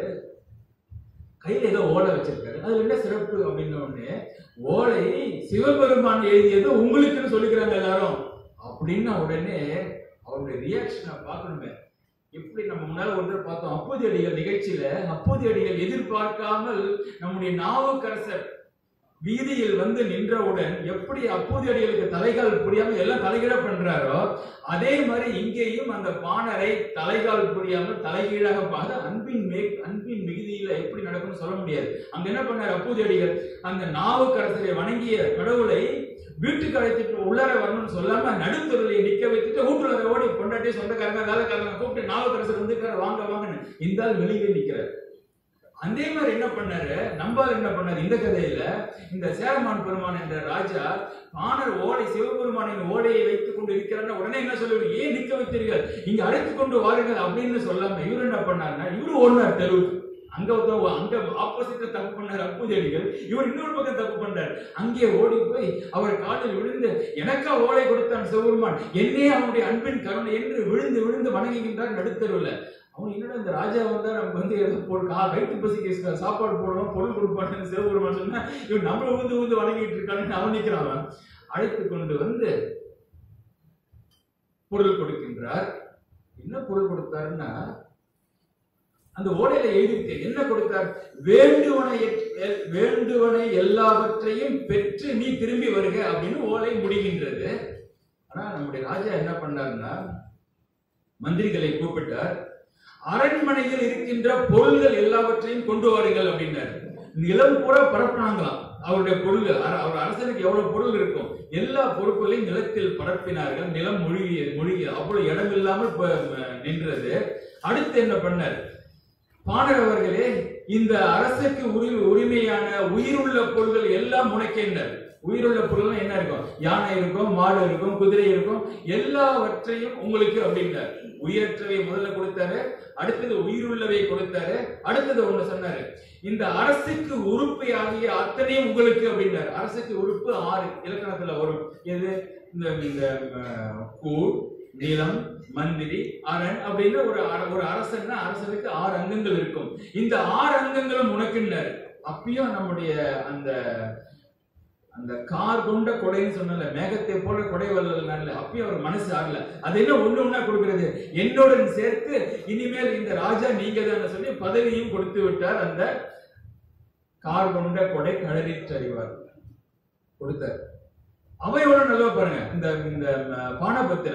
கையில ஏதோ ஓலை வச்சிருக்காரு அது என்ன சிறப்பு அப்படின்ன உடனே ஓலை சிவபெருமான் எழுதியது உங்களுக்குன்னு சொல்லிக்கிறாங்க எல்லாரும் அப்படின்ன உடனே அவருடைய ரியாக்ஷனை பார்க்கணுமே எப்படி நம்ம முன்னால ஒரு தடவை பார்த்தோம் அப்போதி அடிகள் நிகழ்ச்சியில அப்போதி அடிகள் எதிர்பார்க்காமல் நம்முடைய நாவுக்கரசர் வீதியில் வந்து நின்றவுடன் எப்படி அப்போதி அடிகளுக்கு தலைகால் புரியாம எல்லாம் தலைகீழ பண்றாரோ அதே மாதிரி இங்கேயும் அந்த பாணரை தலைகால் புரியாமல் தலைகீழாக பார்த்து அன்பின் மே அன்பின் மிகுதியில எப்படி நடக்கும்னு சொல்ல முடியாது அங்க என்ன பண்ணார் அப்போதி அடிகள் அந்த நாவுக்கரசரை வணங்கிய கடவுளை வீட்டுக்கு அழைத்துட்டு உள்ளார வரணும்னு சொல்லாம நடுத்தருளையை நிக்க வைத்துட்டு வீட்டுல ஓடி பொண்டாட்டி சொந்தக்காரங்க வேலைக்காரங்க கூப்பிட்டு நாவுக்கரசர் வந்துருக்காரு வாங்க வாங்கன்னு இந்த ஆள் வெளியே நிக்கிறார் அதே மாதிரி என்ன பண்ணாரு நம்பால் என்ன பண்ணாரு இந்த கதையில இந்த சேரமான் பெருமான் என்ற ராஜா பாணர் ஓடை சிவபெருமானின் ஓடையை வைத்துக் கொண்டு இருக்கிறார் உடனே என்ன சொல்லுவீங்க ஏன் நிக்க வைத்தீர்கள் இங்க அழைத்துக் கொண்டு வாருங்கள் அப்படின்னு சொல்லாம இவரு என்ன பண்ணாருன்னா இவரு ஓடினார் தெருவுக்கு அங்க ஒருத்தவங்க அங்க ஆப்போசிட்ல தப்பு பண்ணார் அப்புஜடிகள் இவர் இன்னொரு பக்கம் தப்பு பண்றார் அங்கே ஓடி போய் அவர் காலில் விழுந்து எனக்கா ஓலை கொடுத்தான் சிவபெருமான் என்னே அவனுடைய அன்பின் கருணை என்று விழுந்து விழுந்து வணங்குகின்றார் நடுத்தருவில் அவன் என்னடா இந்த ராஜா வந்தா நமக்கு வந்து ஏதோ போடு கா வயிற்று பசிக்கு சாப்பாடு போடுவோம் பொருள் கொடுப்பான்னு சிவபெருமான் சொன்னா இவன் நம்மள விழுந்து விழுந்து வணங்கிட்டு இருக்கான்னு அவன் நிக்கிறான் அவன் அழைத்து கொண்டு வந்து பொருள் கொடுக்கின்றார் என்ன பொருள் கொடுத்தாருன்னா அந்த ஓடையில எழுதியிருக்கு என்ன கொடுத்தார் வேண்டுவனை எ- வேண்டுவனை எல்லாவற்றையும் பெற்று நீ திரும்பி வருக அப்படின்னு ஓலை முடிகின்றது ஆனா நம்முடைய ராஜா என்ன பண்ணாருன்னா மந்திரிகளை கூப்பிட்டார் அரண்மனையில் இருக்கின்ற பொருள்கள் எல்லாவற்றையும் கொண்டு வாருங்கள் அப்படின்னாரு நிலம் பூரா பரப்பினாங்களாம் அவருடைய பொருள் அர- அவர் அரசனுக்கு எவ்வளவு பொருள் இருக்கும் எல்லா பொருட்களையும் நிலத்தில் பரப்பினார்கள் நிலம் மொழிகிய மொழிகிய அவ்வளவு இடம் இல்லாமல் ப- ம- நின்றது அடுத்து என்ன பண்ணார் பாணர் அவர்களே இந்த அரசுக்கு உரி உரிமையான உயிருள்ள பொருள்கள் எல்லாம் உனக்கேன்னார் உயிருள்ள பொருள் என்ன இருக்கும் யானை இருக்கும் மாடு இருக்கும் குதிரை இருக்கும் எல்லாவற்றையும் உங்களுக்கு அப்படின்னார் உயிரற்றவை முதல்ல கொடுத்தாரு அடுத்தது உயிருள்ளவை கொடுத்தாரு அடுத்தது ஒண்ணு சொன்னாரு இந்த அரசுக்கு உறுப்பு ஆகிய அத்தனையும் உங்களுக்கு அப்படின்னாரு அரசுக்கு உறுப்பு ஆறு இலக்கணத்துல வரும் எது இந்த இந்த அஹ், கூழ் நிலம் மந்திரி அரண் அப்படின்னு ஒரு அர- ஒரு அரசன்னா அரசனுக்கு ஆறு அங்கங்கள் இருக்கும் இந்த ஆறு அங்கங்களும் உனக்குன்னாரு அப்பயும் நம்முடைய அந்த அந்த கார் கொண்ட கொடைன்னு சொன்னல மேகத்தை போல கொடை வல்லல் அப்பயும் அவர் மனசு ஆகல அது என்ன ஒண்ணு ஒண்ணா கொடுக்கிறது என்னுடன் சேர்த்து இனிமேல் இந்த ராஜா நீங்க தான் சொல்லி பதவியும் கொடுத்து விட்டார் அந்த கார் கொண்ட கொடை களறிற்று அறிவார் கொடுத்தார் அவன் எவ்வளவு நல்லா பாருங்க இந்த இந்த ம, பானபத்திரர்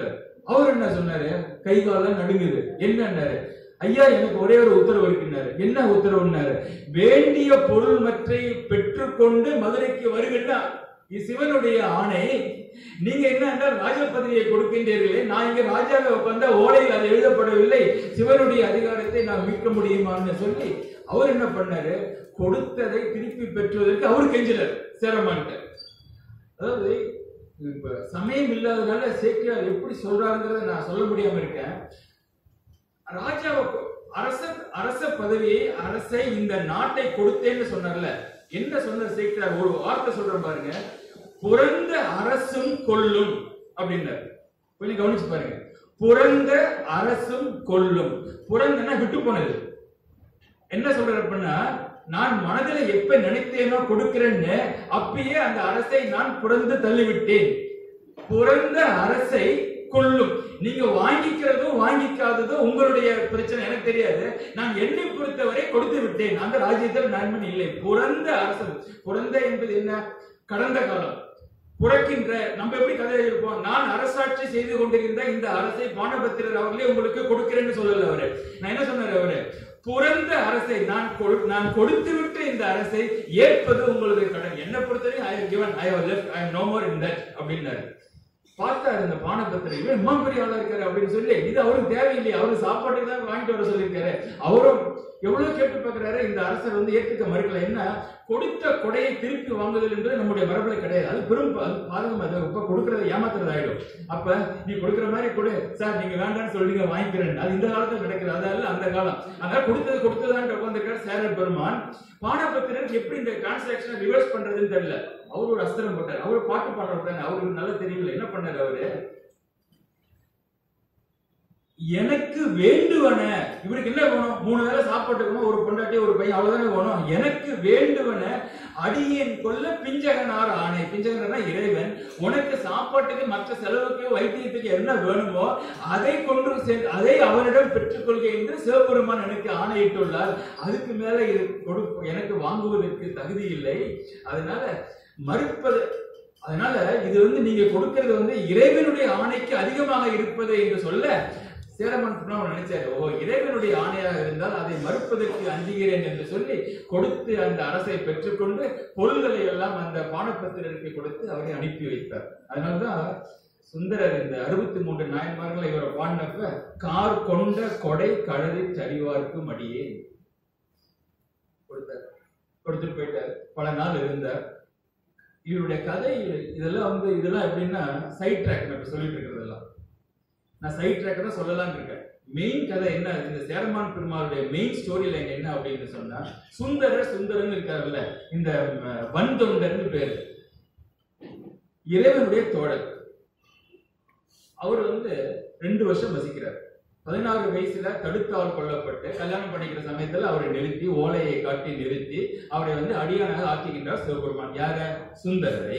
அவர் என்ன சொன்னாரு கை காலம் நடுங்குது என்னன்னாரு ஐயா எனக்கு ஒரே ஒரு உத்தரவு இருக்குன்னாரு என்ன உத்தரவுன்னாரு வேண்டிய பொருள் மற்றை பெற்றுக்கொண்டு மதுரைக்கு வருகின்றா இது சிவனுடைய ஆணை நீங்க என்ன என்றால் ராஜ பதவியை கொடுக்கின்றீர்களே நான் இங்க ராஜாவை உட்கார்ந்தா ஓலையில் அது எழுதப்படவில்லை சிவனுடைய அதிகாரத்தை நான் மீட்க முடியுமான்னு சொல்லி அவர் என்ன பண்ணாரு கொடுத்ததை திருப்பி பெற்றுவதற்கு அவர் கெஞ்சினார் சேரமான்ட்டு அதாவது இப்ப சமயம் இல்லாதனால சேக்கியார் எப்படி சொல்றாருங்கிறத நான் சொல்ல முடியாம இருக்கேன் ராஜாவை கொ- அரச அரச பதவியை அரசை இந்த நாட்டை கொடுத்தேன்னு சொன்னார்ல என்ன சொன்னார் சேக்கியார் ஒரு வார்த்தை சொல்றேன் பாருங்க புறந்த அரசும் கொல்லும் அப்படின்னாரு கொஞ்சம் கவனிச்சு பாருங்க புறந்த அரசும் கொல்லும் புறந்தனா விட்டு போனது என்ன சொல்றாரு அப்படின்னா நான் மனதில் எப்ப நினைத்தேனோ கொடுக்கிறேன்னு அப்பயே அந்த அரசை நான் புறந்து தள்ளிவிட்டேன் புறந்த அரசை கொள்ளும் நீங்க வாங்கிக்கிறதும் வாங்கிக்காததும் உங்களுடைய பிரச்சனை எனக்கு தெரியாது நான் என்னை பொறுத்தவரை கொடுத்து விட்டேன் அந்த ராஜ்யத்தில் நன்மன் இல்லை புறந்த அரசன் புறந்த என்பது என்ன கடந்த காலம் புறக்கின்ற நம்ம எப்படி கதை இருப்போம் நான் அரசாட்சி செய்து கொண்டிருந்த இந்த அரசை பானபத்திரர் அவர்களே உங்களுக்கு கொடுக்கிறேன்னு சொல்லல அவரு நான் என்ன சொன்னாரு அவரு புறந்த அரசை நான் கொடு- நான் கொடுத்து விட்ட இந்த அரசை ஏற்பது உங்களுடைய கடன் என்ன பொறுத்தவரை I have given I have left I am no more in that அப்படின்னாரு பார்த்தாரு இந்த பானபத்திரை இவன் இம்மா பெரிய ஆளா இருக்காரு அப்படின்னு சொல்லி இது அவருக்கு தேவையில்லை அவரு சாப்பாட்டுக்கு தான் வாங்கிட்டு வர சொல்லியிருக்காரு அவரும் எவ்வளவு கேட்டு பார்க்கிறாரு இந்த அரசர் வந்து ஏற்றுக்க மறுக்கல என்ன கொடுத்த கொடையை திருப்பி வாங்குதல் என்பது நம்முடைய மரபுல கிடையாது அது பெரும் பா- பாதகம் அது இப்ப கொடுக்கறத ஏமாத்துறது ஆயிடும் அப்ப நீ கொடுக்கிற மாதிரி கொடு சார் நீங்க வேண்டாம்னு சொல்றீங்க வாங்கிக்கிறேன் அது இந்த காலத்துல நடக்குது அதால அந்த காலம் அதனால கொடுத்தது கொடுத்ததான் உட்காந்துருக்காரு சேரர் பெருமான் பானபத்திரருக்கு எப்படி இந்த டிரான்சாக்சனை ரிவர்ஸ் பண்றதுன்னு தெரியல அவரு ஒரு அஸ்திரம் போட்டார் அவரு பாட்டு பாடுற உடனே அவருக்கு நல்லா தெரியல என்ன பண்ணாரு அவரு எனக்கு வேண்டுவன இவருக்கு என்ன வேணும் மூணு வேளை சாப்பாட்டுக்கு ஒரு பொண்டாட்டி ஒரு பையன் அவ்வளவுதானே வேணும் எனக்கு வேண்டுவன அடியேன் கொல்ல பிஞ்சகனார் ஆணை பிஞ்சகனா இறைவன் உனக்கு சாப்பாட்டுக்கு மற்ற செலவுக்கு வைத்தியத்துக்கு என்ன வேணுமோ அதை கொண்டு சென்று அதை அவனிடம் பெற்றுக்கொள்க என்று சிவபெருமான் எனக்கு ஆணையிட்டுள்ளார் அதுக்கு மேல இது கொடு எனக்கு வாங்குவதற்கு தகுதி இல்லை அதனால மறுப்பது அதனால இது வந்து நீங்க கொடுக்கிறது வந்து இறைவனுடைய ஆணைக்கு அதிகமாக இருப்பது என்று சொல்ல சேரமன் அவர் நினைச்சாரு ஓ இறைவனுடைய ஆணையாக இருந்தால் அதை மறுப்பதற்கு அஞ்சுகிறேன் என்று சொல்லி கொடுத்து அந்த அரசை பெற்றுக்கொண்டு பொருள்களை எல்லாம் அந்த பானபத்திரருக்கு கொடுத்து அவரை அனுப்பி வைத்தார் அதனால்தான் சுந்தரர் இந்த அறுபத்தி மூன்று நாயன்மார்களை இவரை பாடினப்ப கார் கொண்ட கொடை கழறி சரிவார்க்கு மடியே கொடுத்தார் கொடுத்துட்டு போயிட்டார் பல நாள் இருந்தார் இவருடைய கதை இதெல்லாம் வந்து இதெல்லாம் எப்படின்னா சைட் ட்ராக் நான் இப்ப சொல்லிட்டு இருக்கிறதெல்லாம் நான் சைட் ட்ராக் தான் சொல்லலாம்னு இருக்கேன் மெயின் கதை என்ன இந்த சேரமான் பெருமாளுடைய மெயின் ஸ்டோரி லைன் என்ன அப்படின்னு சொன்னா சுந்தரர் சுந்தரன் இருக்காருல்ல இந்த ம, வன் தொண்டர்னு பேரு இறைவனுடைய தோழர் அவர் வந்து ரெண்டு வருஷம் வசிக்கிறார் பதினாறு வயசுல தடுத்தால் கொல்லப்பட்டு கல்யாணம் பண்ணிக்கிற சமயத்துல அவரை நிறுத்தி ஓலையை காட்டி நிறுத்தி அவரை வந்து அடியானாக ஆக்குகின்றார் சிவபெருமான் யார சுந்தரரை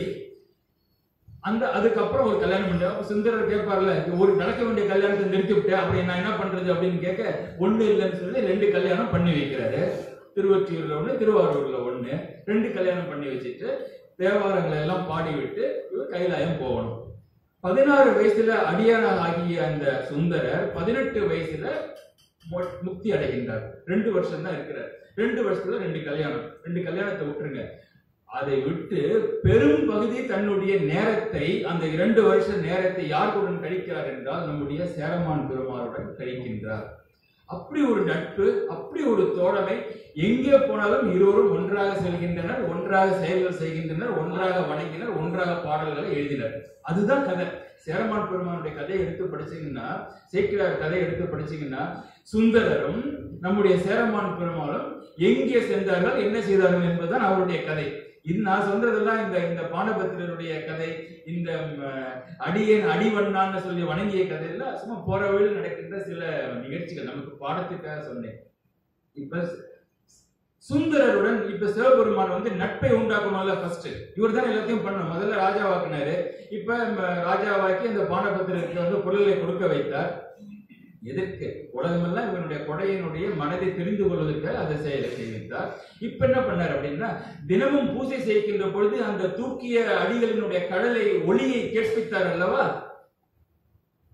அந்த அதுக்கப்புறம் ஒரு கல்யாணம் பண்ண அப்ப சுந்தரர் கேட்பார்ல ஒரு நடக்க வேண்டிய கல்யாணத்தை நிறுத்தி விட்டேன் அப்படி நான் என்ன பண்றது அப்படின்னு கேட்க ஒண்ணு இல்லைன்னு சொல்லி ரெண்டு கல்யாணம் பண்ணி வைக்கிறாரு திருவொற்றியூர்ல ஒண்ணு திருவாரூர்ல ஒண்ணு ரெண்டு கல்யாணம் பண்ணி வச்சுட்டு தேவாரங்களை எல்லாம் பாடி விட்டு இவர் கைலாயம் போகணும் பதினாறு வயசுல அடியானாக ஆகிய அந்த சுந்தரர் பதினெட்டு வயசுல மொ- முக்தி அடைகின்றார் ரெண்டு வருஷம் தான் இருக்கிறார் ரெண்டு வருஷத்துல ரெண்டு கல்யாணம் ரெண்டு கல்யாணத்தை விட்டுருங்க அதை விட்டு பெரும் பகுதி தன்னுடைய நேரத்தை அந்த இரண்டு வருஷ நேரத்தை யாருடன் கழிக்கிறார் என்றால் நம்முடைய சேரமான் பெருமாளுடன் கழிக்கின்றார் அப்படி ஒரு நட்பு அப்படி ஒரு தோழமை எங்கே போனாலும் இருவரும் ஒன்றாக செல்கின்றனர் ஒன்றாக செயல்கள் செய்கின்றனர் ஒன்றாக வணங்கினர் ஒன்றாக பாடல்களை எழுதினர் அதுதான் கதை சேரமான் பெருமானுடைய கதையை எடுத்து படிச்சீங்கன்னா சேக்கிரார் கதையை எடுத்து படிச்சீங்கன்னா சுந்தரரும் நம்முடைய சேரமான் பெருமாளும் எங்கே சென்றார்கள் என்ன செய்தார்கள் என்பதுதான் அவருடைய கதை இது நான் சொல்றதெல்லாம் இந்த இந்த பானபத்திரருடைய கதை இந்த ம், அடியேன் அடிவண்ணான்னு சொல்லி வணங்கிய கதையில சும்மா போற வழியில் நடக்கின்ற சில நிகழ்ச்சிகள் நமக்கு பாடத்துக்காக சொன்னேன் இப்ப சுந்தரருடன் இப்ப சிவபெருமான் வந்து நட்பை உண்டாக்கணும்ல ஃபர்ஸ்ட் இவர் தான் எல்லாத்தையும் பண்ணணும் முதல்ல ராஜாவாக்குனாரு இப்ப ம, ராஜாவாக்கி அந்த பானபத்திரருக்கு வந்து பொருளை கொடுக்க வைத்தார் எதற்கு உலகமெல்லாம் இவனுடைய கொடையினுடைய மனதை தெரிந்து கொள்வதற்காக அதை செயலை செய்வித்தார் இப்ப என்ன பண்ணார் அப்படின்னா தினமும் பூஜை செய்கின்ற பொழுது அந்த தூக்கிய அடிகளினுடைய கடலை ஒளியை கேட்பித்தார் அல்லவா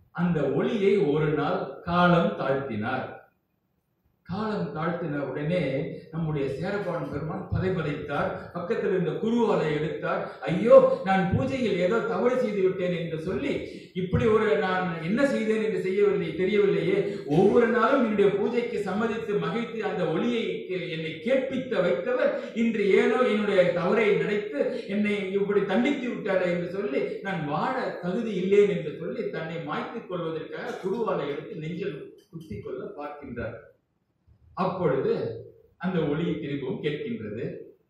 அந்த ஒளியை ஒரு நாள் காலம் தாழ்த்தினார் காலம் தாழ்த்தின உடனே நம்முடைய சேரப்பான் பெருமான் பதைபதைத்தார் பக்கத்தில் இருந்த குருவாலை எடுத்தார் ஐயோ நான் பூஜையில் ஏதோ தவறு செய்து விட்டேன் என்று சொல்லி இப்படி ஒரு நான் என்ன செய்தேன் என்று செய்யவில்லை தெரியவில்லையே ஒவ்வொரு நாளும் என்னுடைய பூஜைக்கு சம்மதித்து மகிழ்த்து அந்த ஒளியை கே- என்னை கேட்பித்த வைத்தவர் இன்று ஏனோ என்னுடைய தவறை நினைத்து என்னை இப்படி தண்டித்து விட்டாரே என்று சொல்லி நான் வாழ தகுதி இல்லேன் என்று சொல்லி தன்னை மாய்த்துக் கொள்வதற்காக குருவாலை எடுத்து நெஞ்சில் குத்திக் கொள்ள பார்க்கின்றார் அப்பொழுது அந்த ஒளி திரும்பவும் கேட்கின்றது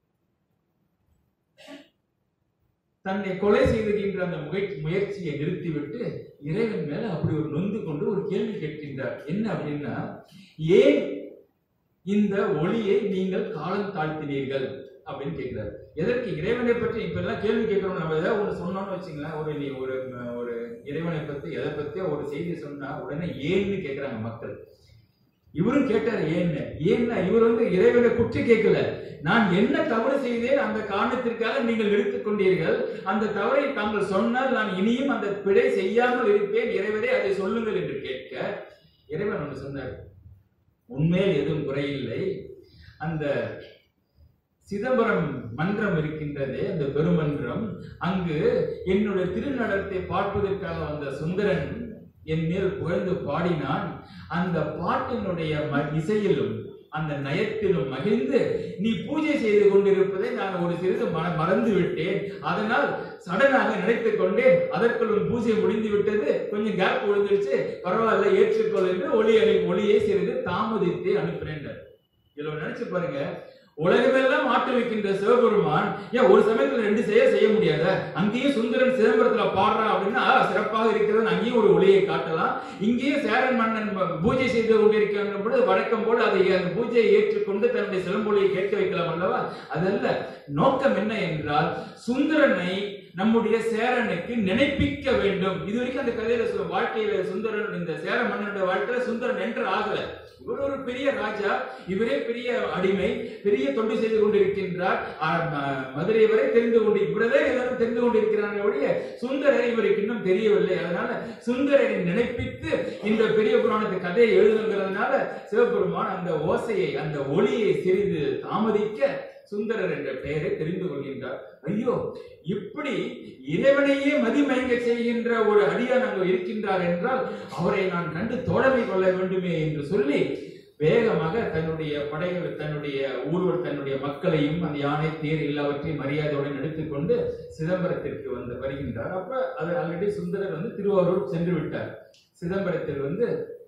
தன்னை கொலை செய்துகின்ற அந்த முயற்சி முயற்சியை நிறுத்திவிட்டு இறைவன் மேல அப்படி ஒரு நொந்து கொண்டு ஒரு கேள்வி கேட்கின்றார் என்ன அப்படின்னா ஏன் இந்த ஒளியை நீங்கள் காலம் தாழ்த்தினீர்கள் அப்படின்னு கேட்கிறார் எதற்கு இறைவனை பற்றி இப்ப எல்லாம் கேள்வி கேட்கிறோம் நம்ம ஏதாவது ஒண்ணு சொன்னோம்னு வச்சுங்களேன் ஒரு நீ ஒரு ஒரு இறைவனை பத்தி எதை பத்தி ஒரு செய்தி சொன்னா உடனே ஏன்னு கேட்கிறாங்க மக்கள் இவரும் கேட்டார் ஏன்னு ஏன்னா இவர் வந்து இறைவனை குற்றி கேட்கல நான் என்ன தவறு செய்தேன் அந்த காரணத்திற்காக நீங்கள் எடுத்துக் கொண்டீர்கள் அந்த தவறை தாங்கள் சொன்னால் நான் இனியும் அந்த பிழை செய்யாமல் இருப்பேன் இறைவரே அதை சொல்லுங்கள் என்று கேட்க இறைவன் ஒன்று சொன்னார் உண்மையில் எதுவும் குறையில்லை அந்த சிதம்பரம் மன்றம் இருக்கின்றது அந்த பெருமன்றம் அங்கு என்னுடைய திருநடத்தை பார்ப்பதற்காக வந்த சுந்தரன் என் மேல் புகழ்ந்து பாடினான் அந்த பாட்டினுடைய ம- இசையிலும் அந்த நயத்திலும் மகிழ்ந்து நீ பூஜை செய்து கொண்டிருப்பதை நான் ஒரு சிறிது ம- மறந்து விட்டேன் அதனால் சடனாக நினைத்துக் கொண்டேன் அதற்குள் உன் பூஜை முடிந்து விட்டது கொஞ்சம் கேப் விழுந்துருச்சு பரவாயில்ல ஏற்றுக்கொள் என்று ஒளி அனு ஒளியை சிறிது தாமதித்து அனுப்பினேன் இதுல நினைச்சு பாருங்க உலகமெல்லாம் ஆட்டு வைக்கின்ற சிவபெருமான் ஏன் ஒரு சமயத்துல ரெண்டு செய்ய செய்ய முடியாத அங்கேயும் சுந்தரன் சிதம்பரத்துல பாடுறான் அப்படின்னா ஆ, சிறப்பாக இருக்கிறது அங்கேயும் ஒரு ஒளியை காட்டலாம் இங்கேயும் சேரன் மன்னன் ப- பூஜை செய்து கொண்டிருக்கின்ற பொழுது வழக்கம் போல அதை அந்த பூஜையை ஏற்றுக்கொண்டு தன்னுடைய சிலம்பொலியை கேட்க வைக்கலாம் அல்லவா அதல்ல நோக்கம் என்ன என்றால் சுந்தரனை நம்முடைய சேரனுக்கு நினைப்பிக்க வேண்டும் இது வரைக்கும் அந்த கதையில சு- வாழ்க்கையில சுந்தரன் இந்த சேர மன்னனுடைய வாழ்க்கையில சுந்தரன் என்று ஆகல இவர் ஒரு பெரிய ராஜா இவரே பெரிய அடிமை பெரிய தொண்டு செய்து கொண்டிருக்கின்றார் ஆ, ம- மதுரை வரை தெரிந்து கொண்டு இவரதே எல்லாரும் தெரிந்து கொண்டிருக்கிறாங்க ஒழிய சுந்தரர் இவருக்கு இன்னும் தெரியவில்லை அதனால சுந்தரரை நினைப்பித்து இந்த பெரிய புராணத்து கதையை எழுதுங்கிறதுனால சிவபெருமான் அந்த ஓசையை அந்த ஒளியை சிறிது தாமதிக்க சுந்தரர் என்ற பெயரை தெரிந்து கொள்கின்றார் ஐயோ இப்படி இறைவனையே மதிமயங்க செய்கின்ற ஒரு அடியான் அங்கு இருக்கின்றார் என்றால் அவரை நான் கண்டு தோழமை கொள்ள வேண்டுமே என்று சொல்லி வேகமாக தன்னுடைய படைகள் தன்னுடைய ஊர்வல் தன்னுடைய மக்களையும் அந்த யானை தேர் எல்லாவற்றையும் மரியாதையுடன் எடுத்துக்கொண்டு சிதம்பரத்திற்கு வந்து வருகின்றார் அப்ப அது ஆல்ரெடி சுந்தரர் வந்து திருவாரூர் சென்று விட்டார் சிதம்பரத்தில் வந்து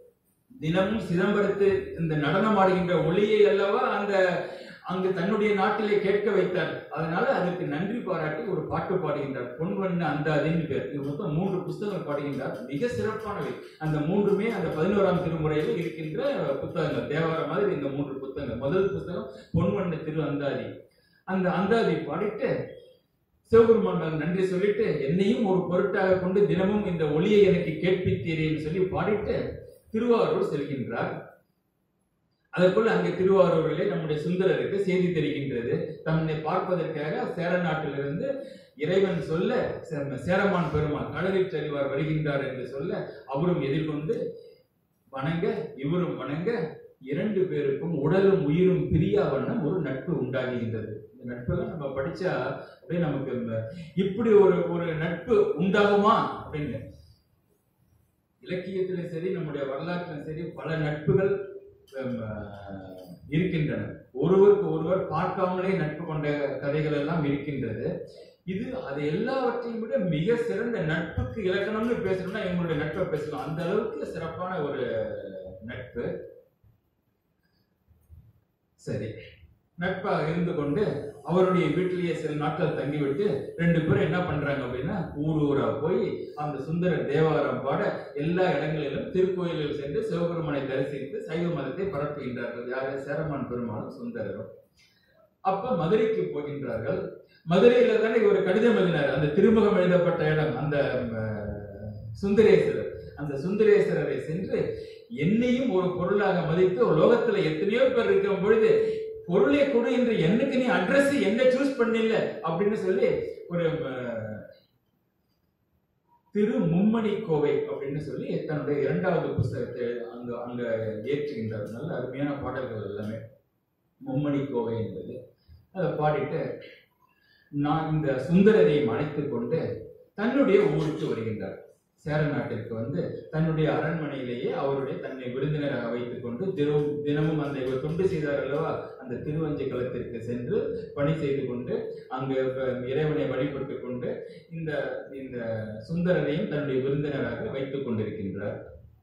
தினமும் சிதம்பரத்து இந்த நடனம் ஆடுகின்ற ஒளியை அல்லவா அந்த அங்கு தன்னுடைய நாட்டிலே கேட்க வைத்தார் அதனால அதற்கு நன்றி பாராட்டி ஒரு பாட்டு பாடுகின்றார் பொன் வண்ண அந்தாதின்னு பேர் இது மொத்தம் மூன்று புஸ்தகங்கள் பாடுகின்றார் மிக சிறப்பானவை அந்த மூன்றுமே அந்த பதினோராம் திருமுறையில் இருக்கின்ற புத்தகங்கள் தேவாரம் மாதிரி இந்த மூன்று புத்தகங்கள் முதல் புத்தகம் பொன் வண்ண திரு அந்தாதி அந்த அந்தாதி பாடிட்டு சிவபெருமான் மேல் நன்றி சொல்லிட்டு என்னையும் ஒரு பொருட்டாக கொண்டு தினமும் இந்த ஒளியை எனக்கு கேட்பித்தீரேன்னு சொல்லி பாடிட்டு திருவாரூர் செல்கின்றார் அதற்குள் அங்கே திருவாரூரிலே நம்முடைய சுந்தரருக்கு செய்தி தெரிகின்றது தன்னை பார்ப்பதற்காக சேர நாட்டிலிருந்து இறைவன் சொல்ல சே- சேரமான் பெருமாள் கடலில் அறிவார் வருகின்றார் என்று சொல்ல அவரும் எதிர்கொண்டு வணங்க இவரும் வணங்க இரண்டு பேருக்கும் உடலும் உயிரும் பிரியா வண்ணம் ஒரு நட்பு உண்டாகுகின்றது இந்த நட்பெல்லாம் நம்ம படிச்சா அப்படியே நமக்கு இந்த- இப்படி ஒரு ஒரு நட்பு உண்டாகுமா அப்படின்னு இலக்கியத்திலும் சரி நம்முடைய வரலாற்றிலும் சரி பல நட்புகள் ஹம், ஆஹ், இருக்கின்றன ஒருவருக்கு ஒருவர் பார்க்காமலே நட்பு கொண்ட கதைகள் எல்லாம் இருக்கின்றது இது அது எல்லாவற்றையும் விட மிக சிறந்த நட்புக்கு இலக்கணம்னு பேசணும்னா எங்களுடைய நட்பை பேசலாம் அந்த அளவுக்கு சிறப்பான ஒரு நட்பு சரி நட்பாக இருந்து கொண்டு அவருடைய வீட்டிலேயே சில நாட்கள் தங்கிவிட்டு ரெண்டு பேரும் என்ன பண்றாங்க அப்படின்னா ஊர் ஊரா போய் அந்த சுந்தர தேவாரம் பாட எல்லா இடங்களிலும் திருக்கோயிலில் சென்று சிவபெருமானை தரிசித்து சைவ மதத்தை பரப்புகின்றார்கள் யாரு சேரமான் பெருமாளும் சுந்தரரும் அப்ப மதுரைக்கு போகின்றார்கள் மதுரையில தானே ஒரு கடிதம் எழுதினார் அந்த திருமுகம் எழுதப்பட்ட இடம் அந்த அஹ், சுந்தரேஸ்வரர் அந்த சுந்தரேஸ்வரரை சென்று என்னையும் ஒரு பொருளாக மதித்து லோகத்துல எத்தனையோ பேர் இருக்கும் பொழுது பொருளை கொடு என்று எனக்கு நீ அட்ரஸ் என்ன சூஸ் பண்ணல அப்படின்னு சொல்லி ஒரு அஹ், திரு மும்மணி கோவை அப்படின்னு சொல்லி தன்னுடைய இரண்டாவது புஸ்தகத்தை அங்க அங்க ஏற்றுகின்றார் நல்ல அருமையான பாடல்கள் எல்லாமே மும்மணி கோவை என்பது அதை பாடிட்டு நான் இந்த சுந்தரரை அழைத்துக் கொண்டு தன்னுடைய ஊருக்கு வருகின்றார் சேர நாட்டிற்கு வந்து தன்னுடைய அரண்மனையிலேயே அவருடைய தன்னை விருந்தினராக வைத்துக் கொண்டு தினம் தினமும் அந்த இவர் தொண்டு செய்தார் அல்லவா அந்த திருவஞ்சை களத்திற்கு சென்று பணி செய்து கொண்டு அங்கு ப- இறைவனை வழிபட்டு கொண்டு இந்த இந்த சுந்தரரையும் தன்னுடைய விருந்தினராக வைத்துக் கொண்டிருக்கின்றார்